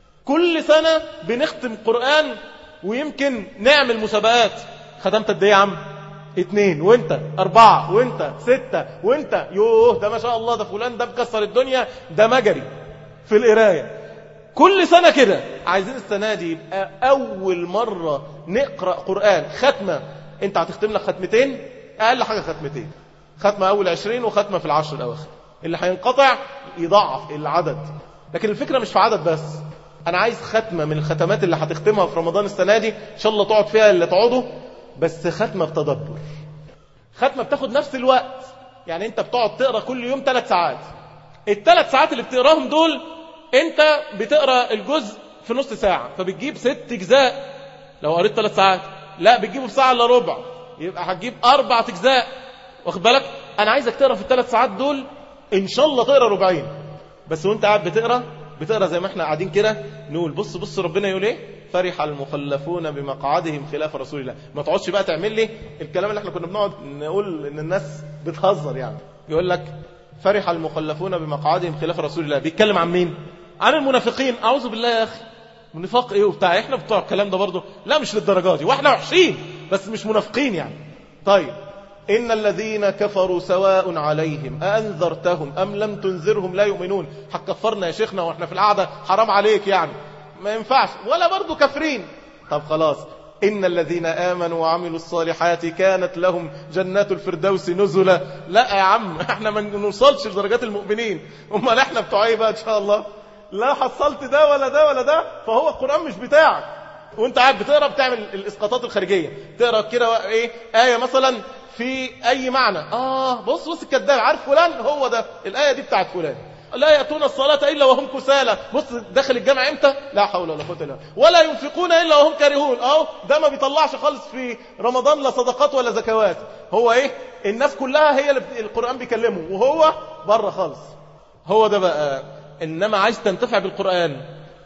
كل سنة بنختم قرآن ويمكن نعمل مسابقات ختمت قد ايه يا عم اتنين وانت اربعة وانت ستة وانت يوه ده ما شاء الله ده فلان ده مكسر الدنيا ده مجري في القراية كل سنة كده عايزين السنة دي يبقى أول مرة نقرأ قرآن ختمة انت هتختم لك ختمتين أقل حاجة ختمتين ختمة أول عشرين وختمة في العشر الأواخر اللي هينقطع يضعف العدد لكن الفكرة مش في عدد بس أنا عايز ختمة من الختمات اللي هتختمها في رمضان السنة دي إن شاء الله تقعد فيها اللي تقعده بس ختمة بتدبر ختمة بتاخد نفس الوقت يعني أنت بتقعد تقرأ كل يوم ثلاث ساعات الثلاث ساعات اللي بتقراهم دول أنت بتقرأ الجزء في نص ساعة فبتجيب ست أجزاء لو قريت ثلاث ساعات لا بتجيبه في ساعة إلا ربع يبقى هتجيب أربع أجزاء واخد بالك أنا عايزك تقرأ في الثلاث ساعات دول إن شاء الله تقرأ ربعين بس وانت قاعد بتقرأ بتقرأ زي ما احنا قاعدين كده نقول بص بص ربنا يقول ايه فرح المخلفون بمقعدهم خلاف رسول الله ما تقعدش بقى تعمل لي الكلام اللي احنا كنا بنقعد نقول ان الناس بتهزر يعني يقول لك فرح المخلفون بمقعدهم خلاف رسول الله بيتكلم عن مين عن المنافقين اعوذ بالله يا اخي منافق ايه وبتاع احنا بتوع الكلام ده برضه لا مش للدرجه دي واحنا وحشين بس مش منافقين يعني طيب إن الذين كفروا سواء عليهم أأنذرتهم أم لم تنذرهم لا يؤمنون هتكفرنا يا شيخنا وإحنا في القعدة حرام عليك يعني ما ينفعش ولا برضو كافرين طب خلاص إن الذين آمنوا وعملوا الصالحات كانت لهم جنات الفردوس نزلا لا يا عم احنا ما نوصلش لدرجات المؤمنين امال احنا بتوع ايه بقى ان شاء الله لا حصلت ده ولا ده ولا ده فهو القرآن مش بتاعك وانت قاعد بتقرا بتعمل الاسقاطات الخارجيه تقرا كده ايه ايه مثلا في أي معنى آه بص بص الكذاب عارف فلان هو ده الآية دي بتاعت فلان لا يأتون الصلاة إلا وهم كسالى بص داخل الجامع إمتى لا حول ولا قوة إلا ولا ينفقون إلا وهم كارهون أهو ده ما بيطلعش خالص في رمضان لا صدقات ولا زكوات هو إيه الناس كلها هي اللي القرآن بيكلمه وهو بره خالص هو ده بقى إنما عايز تنتفع بالقرآن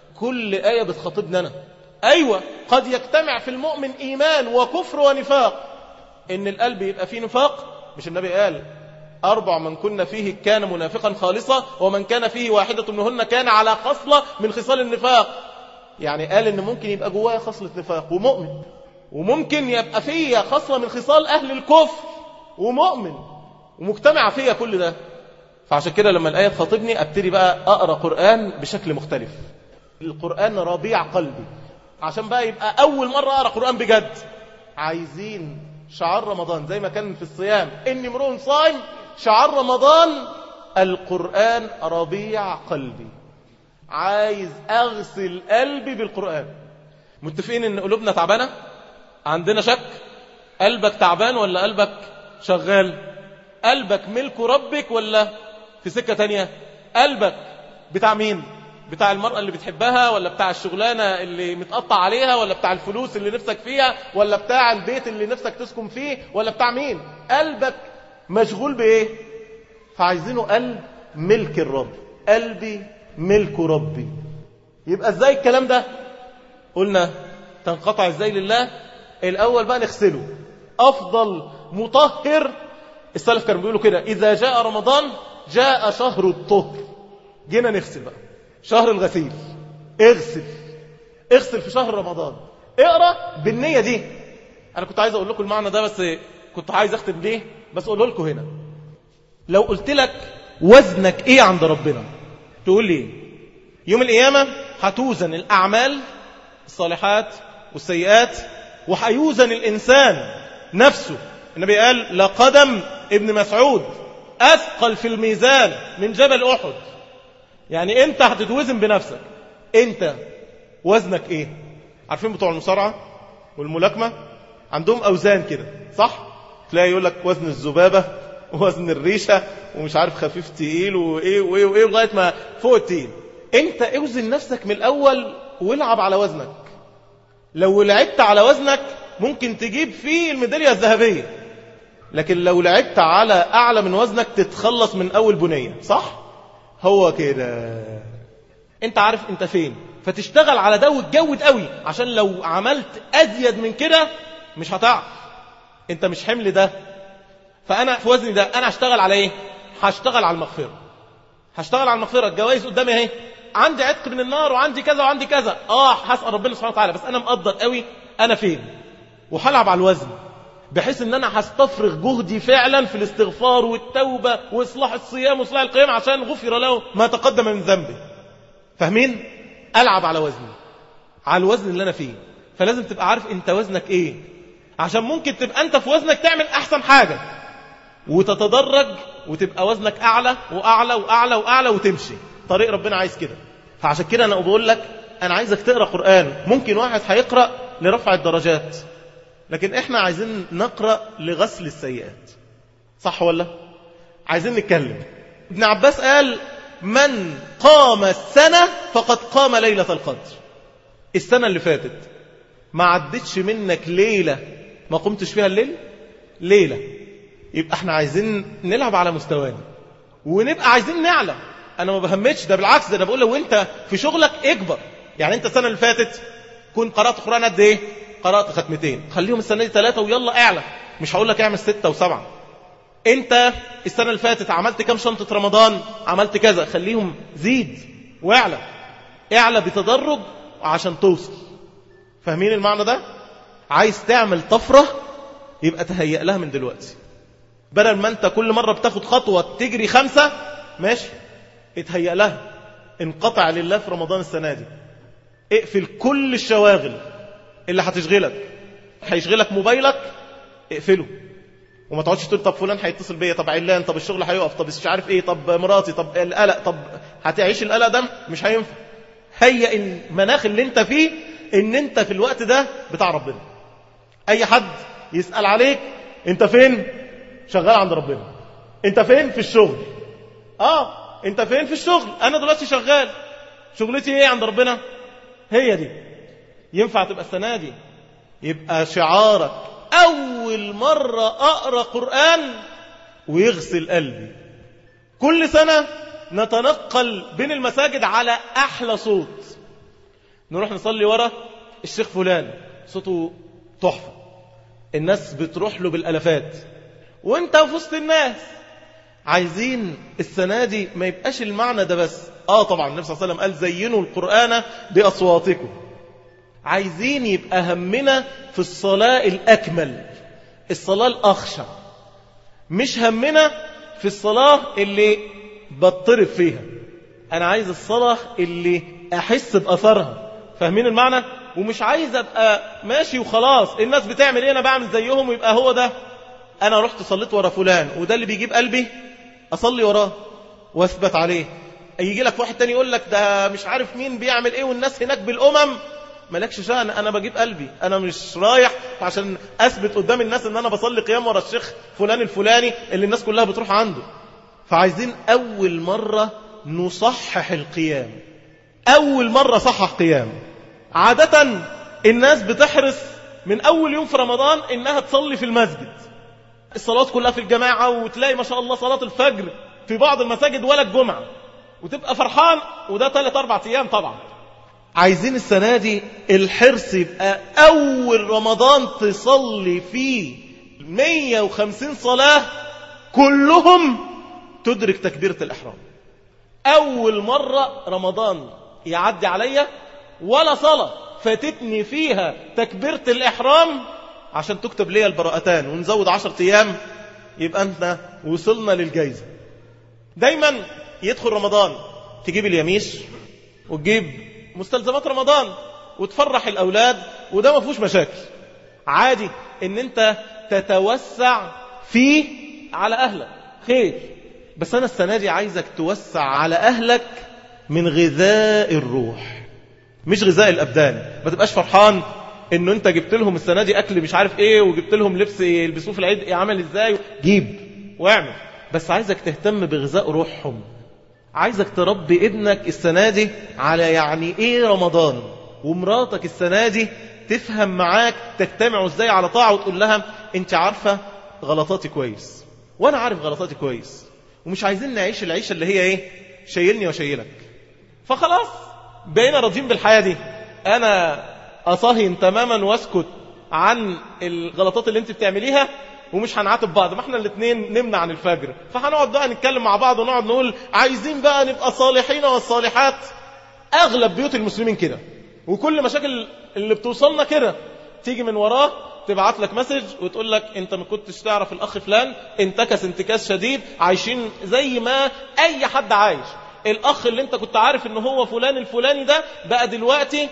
كل آية بتخاطبنا أنا أيوة قد يجتمع في المؤمن إيمان وكفر ونفاق ان القلب يبقى فيه نفاق مش النبي قال أربع من كنا فيه كان منافقا خالصا ومن كان فيه واحدة منهن كان على خصلة من خصال النفاق يعني قال ان ممكن يبقى جواه خصلة نفاق ومؤمن وممكن يبقى فيه خصلة من خصال أهل الكفر ومؤمن ومجتمع فيها كل ده فعشان كده لما الآية تخاطبني أبتدي بقى أقرأ قرآن بشكل مختلف القرآن ربيع قلبي عشان بقى يبقى أول مرة أقرأ قرآن بجد عايزين شعار رمضان زي ما كان في الصيام إني امرؤ صائم شعار رمضان القرآن ربيع قلبي عايز أغسل قلبي بالقرآن متفقين إن قلوبنا تعبانة عندنا شك قلبك تعبان ولا قلبك شغال قلبك ملك ربك ولا في سكة تانية قلبك بتاع مين بتاع المرأة اللي بتحبها ولا بتاع الشغلانة اللي متقطع عليها ولا بتاع الفلوس اللي نفسك فيها ولا بتاع البيت اللي نفسك تسكن فيه ولا بتاع مين قلبك مشغول بإيه فعايزينه قلب ملك الرب قلبي ملك ربي يبقى ازاي الكلام ده قلنا تنقطع ازاي لله الاول بقى نغسله افضل مطهر السلف كانوا بيقولوا كده اذا جاء رمضان جاء شهر الطهر جينا نغسل بقى شهر الغسيل اغسل اغسل في شهر رمضان اقرا بالنيه دي انا كنت عايز اقول لكم المعنى ده بس كنت عايز اختم ليه بس اقوله لكم هنا لو قلت لك وزنك ايه عند ربنا تقول لي يوم القيامه هتوزن الاعمال الصالحات والسيئات وهيوزن الانسان نفسه النبي قال لقدم ابن مسعود اثقل في الميزان من جبل احد يعني انت هتتوزن بنفسك انت وزنك ايه عارفين بتوع المصارعه والملاكمه عندهم اوزان كده صح تلاقي يقول لك وزن الذبابه وزن الريشه ومش عارف خفيف تقيل وايه وايه وايه لغايه ما فوق التقيل انت اوزن نفسك من الاول والعب على وزنك لو لعبت على وزنك ممكن تجيب فيه الميداليه الذهبيه لكن لو لعبت على اعلى من وزنك تتخلص من اول بنيه صح هو كده انت عارف انت فين فتشتغل على ده وتجود قوي عشان لو عملت ازيد من كده مش هتعرف انت مش حمل ده فانا في وزني ده انا هشتغل على ايه هشتغل على المغفره هشتغل على المغفره الجوائز قدامي اهي عندي عتق من النار وعندي كذا وعندي كذا اه هسال ربنا سبحانه وتعالى بس انا مقدر قوي انا فين وهلعب على الوزن بحيث ان انا هستفرغ جهدي فعلا في الاستغفار والتوبه واصلاح الصيام واصلاح القيام عشان غفر له ما تقدم من ذنبه فاهمين العب على وزني على الوزن اللي انا فيه فلازم تبقى عارف انت وزنك ايه عشان ممكن تبقى انت في وزنك تعمل احسن حاجه وتتدرج وتبقى وزنك اعلى واعلى واعلى واعلى وتمشي طريق ربنا عايز كده فعشان كده انا بقول لك انا عايزك تقرا قران ممكن واحد هيقرا لرفع الدرجات لكن احنا عايزين نقرا لغسل السيئات صح ولا عايزين نتكلم ابن عباس قال من قام السنه فقد قام ليله القدر السنه اللي فاتت ما عدتش منك ليله ما قمتش فيها الليل ليله يبقى احنا عايزين نلعب على مستوانا ونبقى عايزين نعلى انا ما بهمتش ده بالعكس ده انا بقول لو انت في شغلك اكبر يعني انت السنه اللي فاتت كنت قرات قران قد ايه قرات ختمتين خليهم السنه دي ثلاثه ويلا اعلى مش هقول لك اعمل سته وسبعه انت السنه اللي فاتت عملت كام شنطه رمضان عملت كذا خليهم زيد واعلى اعلى بتدرج عشان توصل فاهمين المعنى ده عايز تعمل طفره يبقى تهيأ لها من دلوقتي بدل ما انت كل مرة بتاخد خطوة تجري خمسة ماشي اتهيأ لها انقطع لله في رمضان السنة دي اقفل كل الشواغل اللي هتشغلك هيشغلك موبايلك اقفله وما تقعدش تقول طب فلان هيتصل بيا طب علان طب الشغل هيقف طب مش عارف ايه طب مراتي طب القلق طب هتعيش القلق ده مش هينفع هيئ المناخ اللي انت فيه ان انت في الوقت ده بتاع ربنا اي حد يسأل عليك انت فين شغال عند ربنا انت فين في الشغل اه انت فين في الشغل انا دلوقتي شغال شغلتي ايه عند ربنا هي دي ينفع تبقى السنه دي يبقى شعارك اول مره اقرا قران ويغسل قلبي كل سنه نتنقل بين المساجد على احلى صوت نروح نصلي ورا الشيخ فلان صوته تحفه الناس بتروح له بالالافات وانت في وسط الناس عايزين السنة دي ما يبقاش المعنى ده بس اه طبعا النبي صلى الله عليه وسلم قال زينوا القرآن بأصواتكم عايزين يبقى همنا في الصلاة الأكمل الصلاة الأخشع مش همنا في الصلاة اللي بطرف فيها أنا عايز الصلاة اللي أحس بأثرها فاهمين المعنى ومش عايز أبقى ماشي وخلاص الناس بتعمل إيه أنا بعمل زيهم ويبقى هو ده أنا رحت صليت ورا فلان وده اللي بيجيب قلبي أصلي وراه واثبت عليه يجي لك واحد تاني يقول لك ده مش عارف مين بيعمل ايه والناس هناك بالأمم مالكش شأن أنا بجيب قلبي أنا مش رايح عشان أثبت قدام الناس إن أنا بصلي قيام ورا الشيخ فلان الفلاني اللي الناس كلها بتروح عنده فعايزين أول مرة نصحح القيام أول مرة صحح قيام عادة الناس بتحرص من أول يوم في رمضان إنها تصلي في المسجد الصلاة كلها في الجماعة وتلاقي ما شاء الله صلاة الفجر في بعض المساجد ولا الجمعة وتبقى فرحان وده ثلاث أربع أيام طبعا عايزين السنة دي الحرص يبقى أول رمضان تصلي فيه 150 صلاة كلهم تدرك تكبيرة الإحرام أول مرة رمضان يعدي عليا ولا صلاة فاتتني فيها تكبيرة الإحرام عشان تكتب لي البراءتان ونزود عشرة أيام يبقى أنت وصلنا للجائزة دايما يدخل رمضان تجيب اليميش وتجيب مستلزمات رمضان وتفرح الأولاد وده ما فيهوش مشاكل عادي ان انت تتوسع فيه على أهلك خير بس أنا السنة دي عايزك توسع على أهلك من غذاء الروح مش غذاء الأبدان ما تبقاش فرحان انه انت جبت لهم السنة دي أكل مش عارف ايه وجبت لهم لبس يلبسوه في العيد ايه عمل ازاي جيب واعمل بس عايزك تهتم بغذاء روحهم عايزك تربي ابنك السنة دي على يعني ايه رمضان ومراتك السنة دي تفهم معاك تجتمعوا ازاي على طاعة وتقول لها انت عارفة غلطاتي كويس وانا عارف غلطاتي كويس ومش عايزين نعيش العيشة اللي هي ايه شيلني وشيلك فخلاص بقينا راضيين بالحياة دي انا اصهين تماما واسكت عن الغلطات اللي انت بتعمليها ومش هنعاتب بعض ما احنا الاثنين نمنع عن الفجر فهنقعد بقى نتكلم مع بعض ونقعد نقول عايزين بقى نبقى صالحين والصالحات اغلب بيوت المسلمين كده وكل مشاكل اللي بتوصلنا كده تيجي من وراه تبعت لك مسج وتقول لك انت ما كنتش تعرف الاخ فلان انتكس انتكاس شديد عايشين زي ما اي حد عايش الاخ اللي انت كنت عارف ان هو فلان الفلاني ده بقى دلوقتي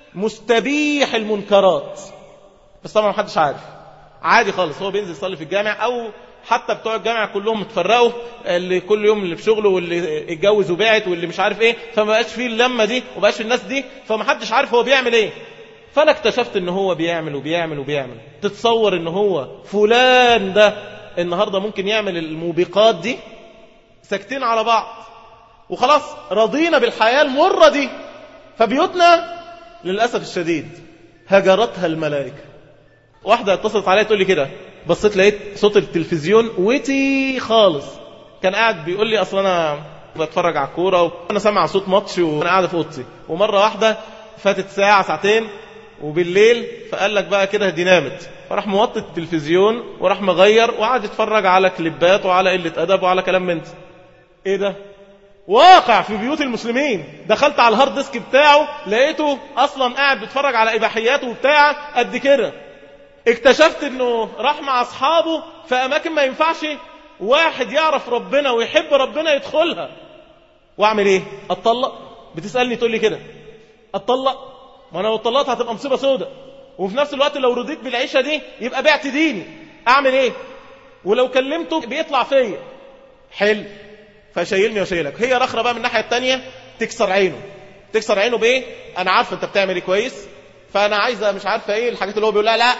مستبيح المنكرات بس طبعا محدش عارف عادي خالص هو بينزل يصلي في الجامع او حتى بتوع الجامع كلهم اتفرقوا اللي كل يوم اللي في شغله واللي اتجوز وبعت واللي مش عارف ايه فما بقاش فيه اللمه دي وبقاش في الناس دي فمحدش عارف هو بيعمل ايه فانا اكتشفت ان هو بيعمل وبيعمل وبيعمل تتصور ان هو فلان ده النهارده ممكن يعمل الموبقات دي ساكتين على بعض وخلاص رضينا بالحياه المره دي فبيوتنا للاسف الشديد هجرتها الملائكه واحده اتصلت عليا تقول لي كده بصيت لقيت صوت التلفزيون وتي خالص كان قاعد بيقول لي اصل انا بتفرج على الكوره وانا سامع صوت ماتش وانا قاعد في اوضتي ومره واحده فاتت ساعه ساعتين وبالليل فقال لك بقى كده دي نامت فراح موطي التلفزيون وراح مغير وقعد يتفرج على كليبات وعلى قله ادب وعلى كلام من ده ايه ده واقع في بيوت المسلمين دخلت على الهارد ديسك بتاعه لقيته اصلا قاعد بيتفرج على اباحيات وبتاع قد كده اكتشفت انه راح مع اصحابه في اماكن ما ينفعش واحد يعرف ربنا ويحب ربنا يدخلها واعمل ايه اتطلق بتسالني تقول لي كده اتطلق ما انا لو اتطلقت هتبقى مصيبه سودة وفي نفس الوقت لو رضيت بالعيشه دي يبقى بعت ديني اعمل ايه ولو كلمته بيطلع فيا حلو فشايلني وشايلك هي رخره بقى من الناحيه الثانيه تكسر عينه تكسر عينه بايه انا عارفه انت بتعمل ايه كويس فانا عايزه مش عارفه ايه الحاجات اللي هو بيقولها لا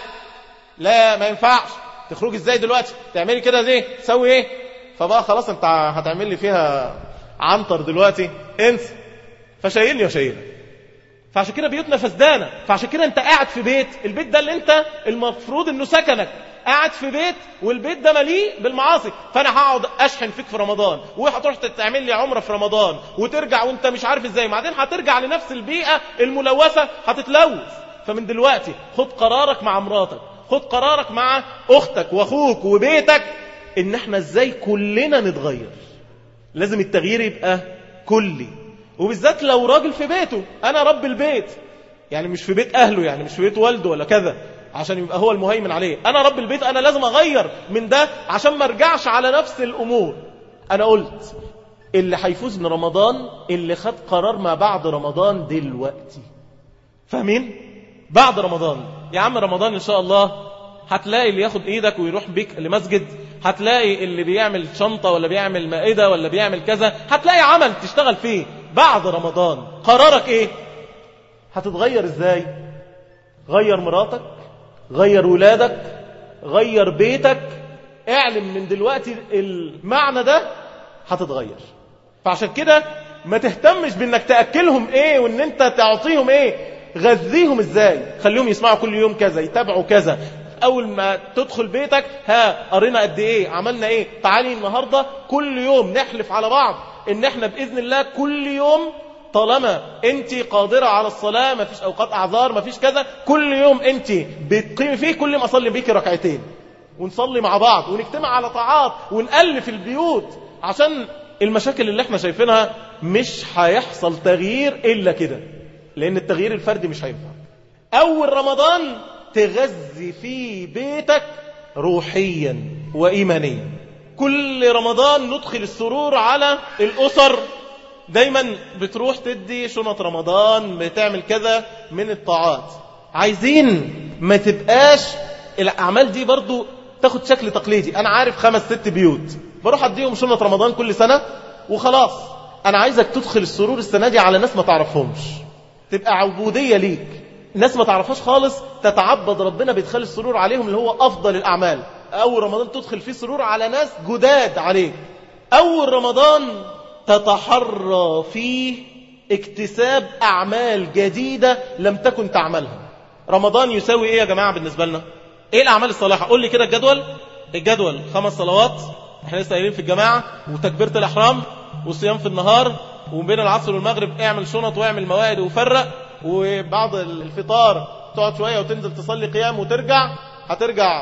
لا ما ينفعش تخرجي ازاي دلوقتي تعملي كده زي سوي ايه فبقى خلاص انت هتعمل لي فيها عنتر دلوقتي انسى فشايلني وشايلك فعشان كده بيوتنا فسدانه فعشان كده انت قاعد في بيت البيت ده اللي انت المفروض انه سكنك قاعد في بيت والبيت ده مليء بالمعاصي فانا هقعد اشحن فيك في رمضان وهتروح تعمل لي عمره في رمضان وترجع وانت مش عارف ازاي بعدين هترجع لنفس البيئه الملوثه هتتلوث فمن دلوقتي خد قرارك مع مراتك خد قرارك مع اختك واخوك وبيتك ان احنا ازاي كلنا نتغير لازم التغيير يبقى كلي وبالذات لو راجل في بيته انا رب البيت يعني مش في بيت اهله يعني مش في بيت والده ولا كذا عشان يبقى هو المهيمن عليه انا رب البيت انا لازم اغير من ده عشان ما ارجعش على نفس الامور انا قلت اللي هيفوز من رمضان اللي خد قرار ما بعد رمضان دلوقتي فاهمين بعد رمضان يا عم رمضان ان شاء الله هتلاقي اللي ياخد ايدك ويروح بيك لمسجد هتلاقي اللي بيعمل شنطة ولا بيعمل مائدة ولا بيعمل كذا هتلاقي عمل تشتغل فيه بعد رمضان قرارك ايه هتتغير ازاي غير مراتك غير ولادك غير بيتك اعلم من دلوقتي المعنى ده هتتغير فعشان كده ما تهتمش بانك تأكلهم ايه وان انت تعطيهم ايه غذيهم ازاي خليهم يسمعوا كل يوم كذا يتابعوا كذا اول ما تدخل بيتك ها قرينا قد ايه عملنا ايه تعالي النهاردة كل يوم نحلف على بعض ان احنا باذن الله كل يوم طالما انت قادرة على الصلاة ما فيش اوقات اعذار ما فيش كذا كل يوم انت بتقيمي فيه كل ما اصلي بيكي ركعتين ونصلي مع بعض ونجتمع على طاعات ونألف البيوت عشان المشاكل اللي احنا شايفينها مش هيحصل تغيير الا كده لان التغيير الفردي مش هينفع اول رمضان تغذي في بيتك روحيا وإيمانيا كل رمضان ندخل السرور على الأسر دايما بتروح تدي شنط رمضان بتعمل كذا من الطاعات عايزين ما تبقاش الأعمال دي برضو تاخد شكل تقليدي أنا عارف خمس ست بيوت بروح أديهم شنط رمضان كل سنة وخلاص أنا عايزك تدخل السرور السنة دي على ناس ما تعرفهمش تبقى عبودية ليك ناس ما تعرفهاش خالص تتعبد ربنا بيدخل السرور عليهم اللي هو أفضل الأعمال أول رمضان تدخل فيه سرور على ناس جداد عليك أول رمضان تتحرى فيه اكتساب أعمال جديدة لم تكن تعملها رمضان يساوي إيه يا جماعة بالنسبة لنا إيه الأعمال الصالحة قول لي كده الجدول الجدول خمس صلوات احنا لسه قايلين في الجماعة وتكبيرة الإحرام والصيام في النهار وبين العصر والمغرب اعمل شنط واعمل موائد وفرق وبعد الفطار تقعد شوية وتنزل تصلي قيام وترجع هترجع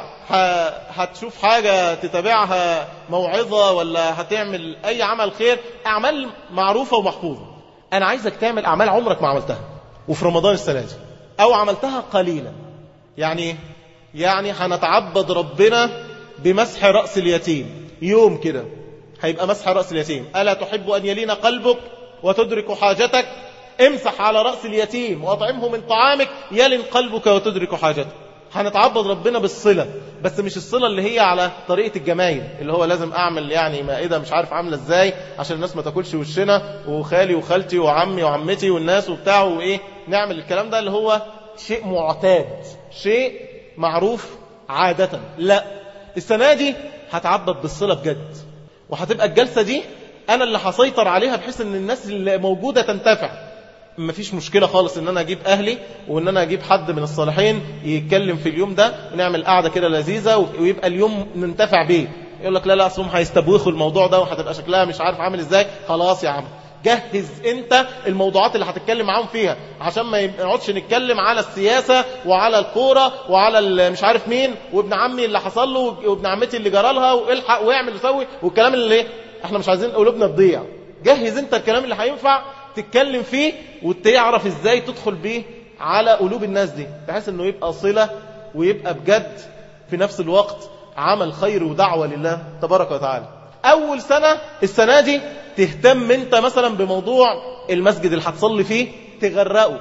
هتشوف حاجة تتابعها موعظة ولا هتعمل أي عمل خير أعمال معروفة ومحفوظة أنا عايزك تعمل أعمال عمرك ما عملتها وفي رمضان السنة دي أو عملتها قليلا يعني يعني هنتعبد ربنا بمسح رأس اليتيم يوم كده هيبقى مسح رأس اليتيم ألا تحب أن يلين قلبك وتدرك حاجتك امسح على رأس اليتيم وأطعمه من طعامك يلن قلبك وتدرك حاجتك هنتعبد ربنا بالصلة بس مش الصلة اللي هي على طريقة الجمايل اللي هو لازم أعمل يعني مائدة مش عارف عاملة إزاي عشان الناس ما تاكلش وشنا وخالي وخالتي وعمي وعمتي والناس وبتاع وإيه نعمل الكلام ده اللي هو شيء معتاد شيء معروف عادة لا السنة دي هتعبد بالصلة بجد وهتبقى الجلسة دي أنا اللي هسيطر عليها بحيث أن الناس اللي موجودة تنتفع مفيش مشكلة خالص ان انا اجيب اهلي وان انا اجيب حد من الصالحين يتكلم في اليوم ده ونعمل قعدة كده لذيذة ويبقى اليوم ننتفع بيه يقول لك لا لا اصلهم هيستبوخوا الموضوع ده وهتبقى شكلها مش عارف عامل ازاي خلاص يا عم جهز انت الموضوعات اللي هتتكلم معاهم فيها عشان ما نقعدش نتكلم على السياسة وعلى الكورة وعلى مش عارف مين وابن عمي اللي حصل له وابن عمتي اللي جرى لها والحق واعمل وسوي والكلام اللي احنا مش عايزين قلوبنا تضيع جهز انت الكلام اللي هينفع تتكلم فيه وتعرف ازاي تدخل بيه على قلوب الناس دي بحيث انه يبقى صلة ويبقى بجد في نفس الوقت عمل خير ودعوة لله تبارك وتعالى اول سنة السنة دي تهتم انت مثلا بموضوع المسجد اللي هتصلي فيه تغرقه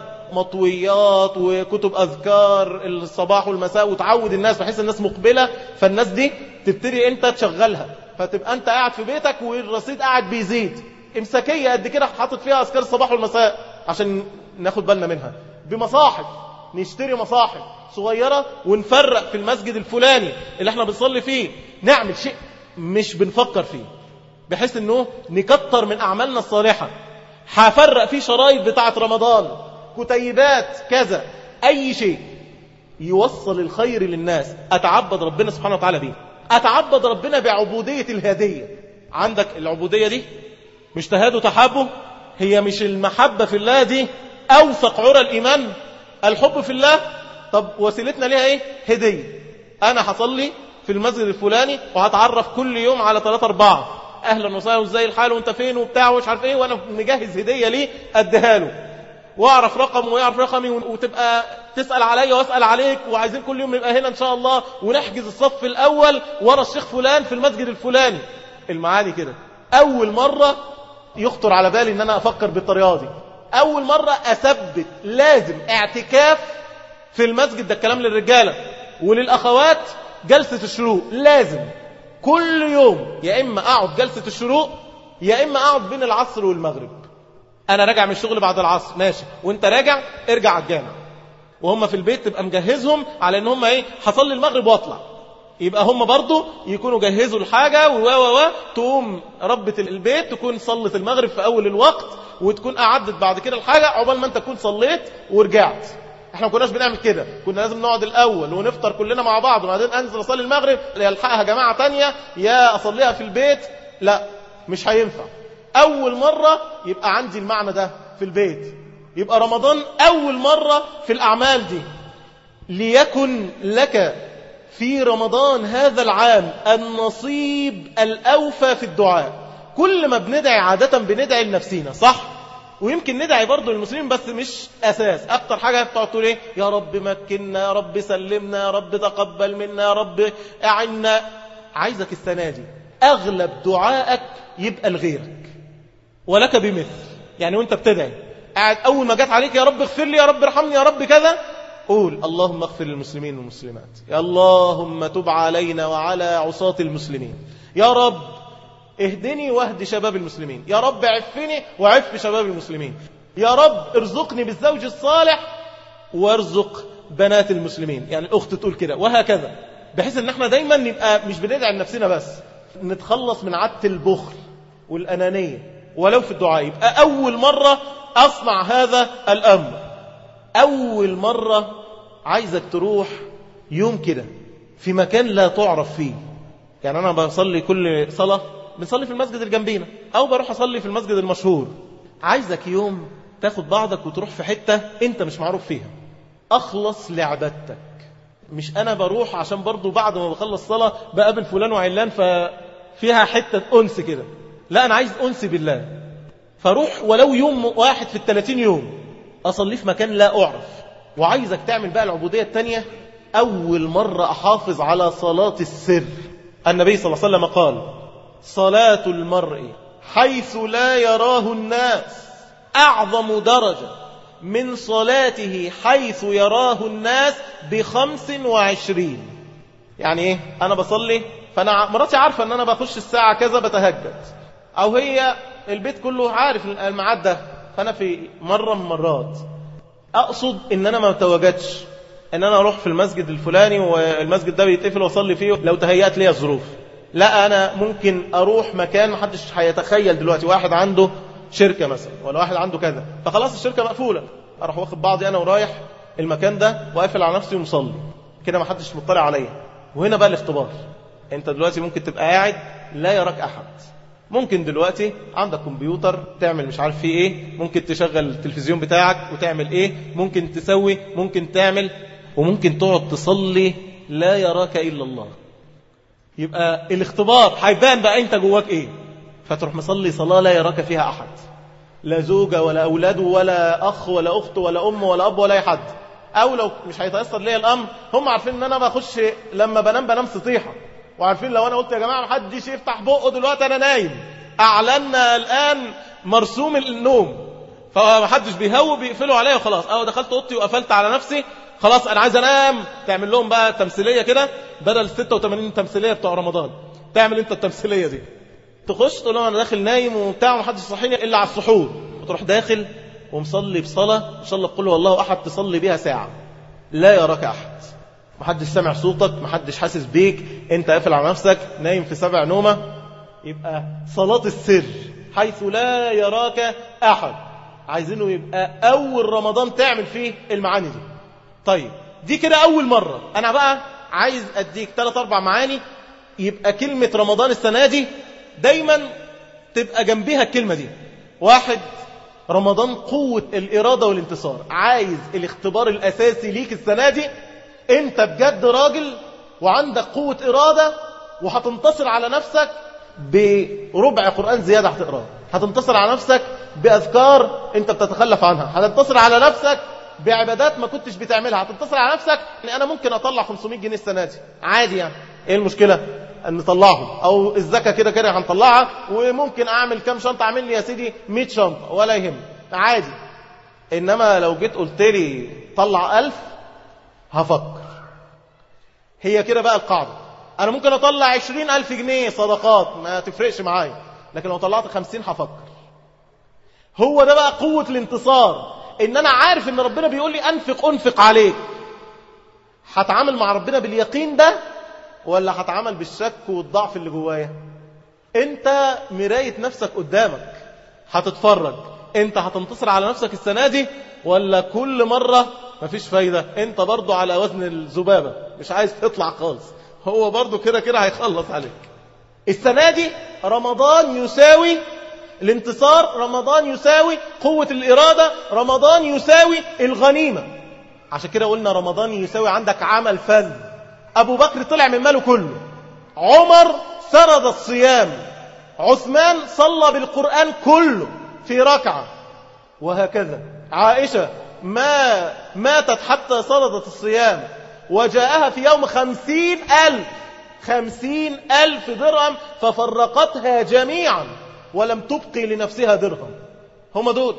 مطويات وكتب أذكار الصباح والمساء وتعود الناس بحيث الناس مقبلة فالناس دي تبتدي انت تشغلها فتبقى انت قاعد في بيتك والرصيد قاعد بيزيد امساكية قد كده حاطط فيها أذكار الصباح والمساء عشان ناخد بالنا منها بمصاحف نشتري مصاحف صغيرة ونفرق في المسجد الفلاني اللي احنا بنصلي فيه نعمل شيء مش بنفكر فيه بحيث انه نكتر من أعمالنا الصالحة هفرق فيه شرايط بتاعة رمضان كتيبات كذا أي شيء يوصل الخير للناس أتعبد ربنا سبحانه وتعالى بيه أتعبد ربنا بعبودية الهدية عندك العبودية دي مش تهادوا تحابوا هي مش المحبة في الله دي أوثق عرى الإيمان الحب في الله طب وسيلتنا ليها ايه هدية أنا هصلي في المسجد الفلاني وهتعرف كل يوم على ثلاثة أربعة أهلا وسهلا وازاي الحال وانت فين وبتاع ومش عارف ايه وانا مجهز هدية ليه اديها له واعرف رقم ويعرف رقمي وتبقى تسأل عليا واسأل عليك وعايزين كل يوم نبقى هنا ان شاء الله ونحجز الصف الاول ورا الشيخ فلان في المسجد الفلاني المعاني كده اول مرة يخطر على بالي ان انا افكر بالطريقة دي اول مرة اثبت لازم اعتكاف في المسجد ده الكلام للرجالة وللاخوات جلسة الشروق لازم كل يوم يا اما اقعد جلسة الشروق يا اما اقعد بين العصر والمغرب انا راجع من الشغل بعد العصر ماشي وانت راجع ارجع على الجامع وهم في البيت تبقى مجهزهم على ان هم ايه هصلي المغرب واطلع يبقى هم برضو يكونوا جهزوا الحاجة و و و تقوم ربة البيت تكون صلت المغرب في أول الوقت وتكون قعدت بعد كده الحاجة عقبال ما انت تكون صليت ورجعت احنا ما كناش بنعمل كده كنا لازم نقعد الاول ونفطر كلنا مع بعض وبعدين انزل اصلي المغرب يلحقها جماعه تانية يا اصليها في البيت لا مش هينفع اول مره يبقى عندي المعنى ده في البيت يبقى رمضان اول مره في الاعمال دي ليكن لك في رمضان هذا العام النصيب الاوفى في الدعاء كل ما بندعي عاده بندعي لنفسينا صح ويمكن ندعي برضه للمسلمين بس مش أساس أكتر حاجة بتقعد تقول إيه يا رب مكنا يا رب سلمنا يا رب تقبل منا يا رب أعنا عايزك السنة دي أغلب دعائك يبقى لغيرك ولك بمثل يعني وانت بتدعي قاعد أول ما جت عليك يا رب اغفر لي يا رب ارحمني يا رب كذا قول اللهم اغفر للمسلمين والمسلمات يا اللهم تب علينا وعلى عصاة المسلمين يا رب اهدني واهد شباب المسلمين يا رب عفني وعف شباب المسلمين يا رب ارزقني بالزوج الصالح وارزق بنات المسلمين يعني الاخت تقول كده وهكذا بحيث ان احنا دايما نبقى مش بندعي لنفسنا بس نتخلص من عادة البخل والأنانية ولو في الدعاء يبقى أول مرة أصنع هذا الأمر أول مرة عايزك تروح يوم كده في مكان لا تعرف فيه يعني أنا بصلي كل صلاة بنصلي في المسجد اللي جنبينا أو بروح أصلي في المسجد المشهور عايزك يوم تاخد بعضك وتروح في حتة أنت مش معروف فيها أخلص لعبادتك مش أنا بروح عشان برضو بعد ما بخلص صلاة بقابل فلان وعلان ففيها حتة أنس كده لا أنا عايز أنس بالله فروح ولو يوم واحد في الثلاثين يوم أصلي في مكان لا أعرف وعايزك تعمل بقى العبودية التانية أول مرة أحافظ على صلاة السر النبي صلى الله عليه وسلم قال صلاة المرء حيث لا يراه الناس أعظم درجة من صلاته حيث يراه الناس بخمس وعشرين يعني ايه انا بصلي فانا مراتي عارفة ان انا بخش الساعة كذا بتهجد او هي البيت كله عارف الميعاد ده فانا في مرة من مرات اقصد ان انا ما اتواجدش ان انا اروح في المسجد الفلاني والمسجد ده بيتقفل واصلي فيه لو تهيأت لي الظروف لا انا ممكن اروح مكان محدش هيتخيل دلوقتي واحد عنده شركة مثلا ولا واحد عنده كذا فخلاص الشركة مقفولة اروح واخد بعضي انا ورايح المكان ده وقافل على نفسي ومصلي كده ما حدش مطلع عليا وهنا بقى الاختبار انت دلوقتي ممكن تبقى قاعد لا يراك احد ممكن دلوقتي عندك كمبيوتر تعمل مش عارف فيه ايه ممكن تشغل التلفزيون بتاعك وتعمل ايه ممكن تسوي ممكن تعمل وممكن تقعد تصلي لا يراك الا الله يبقى الاختبار هيبان بقى انت جواك ايه فتروح مصلي صلاة لا يراك فيها احد لا زوجة ولا أولاد ولا أخ ولا أخت ولا أم ولا أب ولا أي حد أو لو مش هيتأثر ليا الأمر هم عارفين إن أنا بخش لما بنام بنام سطيحة وعارفين لو أنا قلت يا جماعة محدش يفتح بقه دلوقتي أنا نايم أعلنا الآن مرسوم النوم فمحدش بيهوي بيقفلوا عليا وخلاص أو دخلت أوضتي وقفلت على نفسي خلاص أنا عايز أنام تعمل لهم بقى تمثيلية كده بدل 86 تمثيلية بتوع رمضان تعمل أنت التمثيلية دي تخش تقول لهم انا داخل نايم وبتاع ومحدش يصحيني الا على السحور وتروح داخل ومصلي بصلاه ان شاء الله بقول والله احد تصلي بيها ساعه لا يراك احد محدش سامع صوتك محدش حاسس بيك انت قافل على نفسك نايم في سبع نومه يبقى صلاه السر حيث لا يراك احد عايزينه يبقى اول رمضان تعمل فيه المعاني دي طيب دي كده اول مره انا بقى عايز اديك ثلاث اربع معاني يبقى كلمه رمضان السنه دي دايما تبقى جنبها الكلمة دي واحد رمضان قوة الإرادة والانتصار عايز الاختبار الأساسي ليك السنة دي انت بجد راجل وعندك قوة إرادة وهتنتصر على نفسك بربع قرآن زيادة هتقراه هتنتصر على نفسك بأذكار انت بتتخلف عنها هتنتصر على نفسك بعبادات ما كنتش بتعملها هتنتصر على نفسك ان انا ممكن اطلع 500 جنيه السنة دي عادي يعني ايه المشكلة ان نطلعهم او الزكاه كده كده هنطلعها وممكن اعمل كام شنطه اعمل لي يا سيدي 100 شنطه ولا يهم عادي انما لو جيت قلت لي طلع 1000 هفكر هي كده بقى القاعده انا ممكن اطلع 20000 جنيه صدقات ما تفرقش معايا لكن لو طلعت 50 هفكر هو ده بقى قوه الانتصار ان انا عارف ان ربنا بيقول لي انفق انفق عليك هتعامل مع ربنا باليقين ده ولا هتعامل بالشك والضعف اللي جوايا انت مراية نفسك قدامك هتتفرج انت هتنتصر على نفسك السنة دي ولا كل مرة مفيش فايدة انت برضو على وزن الذبابة مش عايز تطلع خالص هو برضو كده كده هيخلص عليك السنة دي رمضان يساوي الانتصار رمضان يساوي قوة الإرادة رمضان يساوي الغنيمة عشان كده قلنا رمضان يساوي عندك عمل فذ أبو بكر طلع من ماله كله عمر سرد الصيام عثمان صلى بالقرآن كله في ركعة وهكذا عائشة ما ماتت حتى سردت الصيام وجاءها في يوم خمسين ألف خمسين ألف درهم ففرقتها جميعا ولم تبقي لنفسها درهم هم دول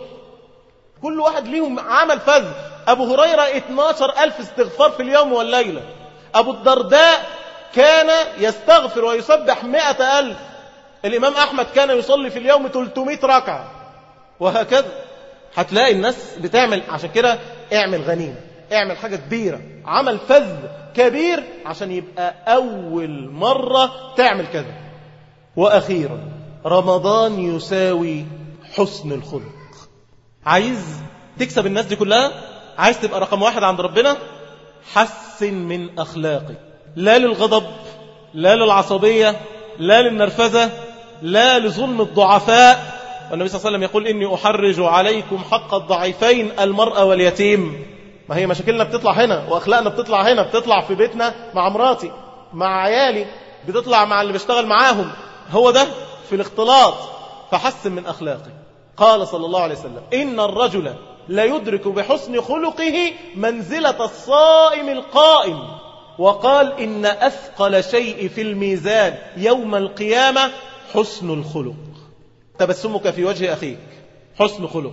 كل واحد ليهم عمل فذ أبو هريرة 12 ألف استغفار في اليوم والليلة أبو الدرداء كان يستغفر ويسبح مئة ألف الإمام أحمد كان يصلي في اليوم 300 ركعة وهكذا هتلاقي الناس بتعمل عشان كده اعمل غنيمة اعمل حاجة كبيرة عمل فذ كبير عشان يبقى أول مرة تعمل كذا وأخيرا رمضان يساوي حسن الخلق عايز تكسب الناس دي كلها عايز تبقى رقم واحد عند ربنا حسن من أخلاقك لا للغضب لا للعصبية لا للنرفزة لا لظلم الضعفاء والنبي صلى الله عليه وسلم يقول إني أحرج عليكم حق الضعيفين المرأة واليتيم ما هي مشاكلنا بتطلع هنا وأخلاقنا بتطلع هنا بتطلع في بيتنا مع مراتي مع عيالي بتطلع مع اللي بشتغل معاهم هو ده في الاختلاط فحسن من أخلاقه قال صلى الله عليه وسلم إن الرجل لا يدرك بحسن خلقه منزلة الصائم القائم وقال إن أثقل شيء في الميزان يوم القيامة حسن الخلق تبسمك في وجه أخيك حسن خلق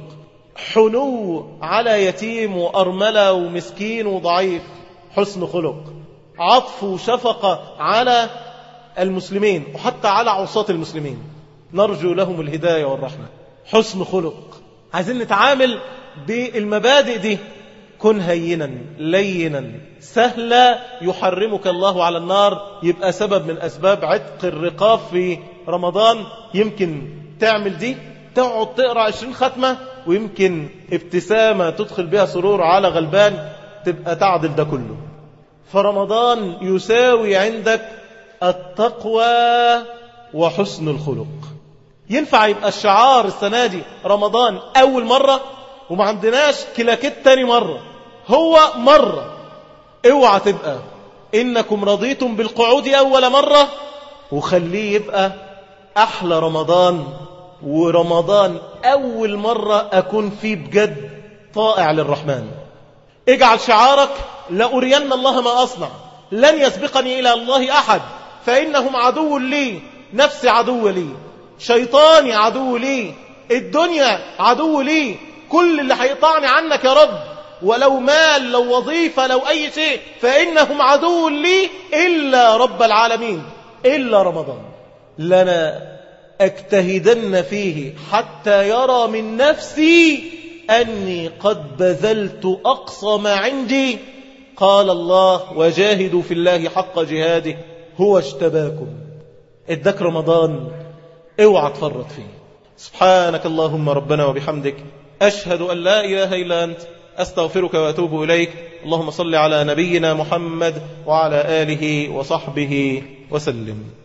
حنو على يتيم وأرملة ومسكين وضعيف حسن خلق عطف وشفقة على المسلمين وحتى على عصاة المسلمين نرجو لهم الهداية والرحمة حسن خلق عايزين نتعامل بالمبادئ دي كن هينا لينا سهلا يحرمك الله على النار يبقى سبب من أسباب عتق الرقاب في رمضان يمكن تعمل دي تقعد تقرأ عشرين ختمة ويمكن ابتسامة تدخل بها سرور على غلبان تبقى تعدل ده كله فرمضان يساوي عندك التقوى وحسن الخلق ينفع يبقى الشعار السنة دي رمضان أول مرة وما عندناش كلاكيت تاني مرة هو مرة اوعى تبقى إنكم رضيتم بالقعود أول مرة وخليه يبقى أحلى رمضان ورمضان أول مرة أكون فيه بجد طائع للرحمن اجعل شعارك لأرين الله ما أصنع لن يسبقني إلى الله أحد فإنهم عدو لي نفسي عدو لي شيطاني عدو لي الدنيا عدو لي كل اللي هيقطعني عنك يا رب ولو مال لو وظيفة لو أي شيء فإنهم عدو لي إلا رب العالمين إلا رمضان لنا أجتهدن فيه حتى يرى من نفسي أني قد بذلت أقصى ما عندي قال الله وجاهدوا في الله حق جهاده هو اجتباكم ادك رمضان اوعى تفرط فيه سبحانك اللهم ربنا وبحمدك أشهد أن لا إله إلا أنت أستغفرك وأتوب إليك اللهم صل على نبينا محمد وعلى آله وصحبه وسلم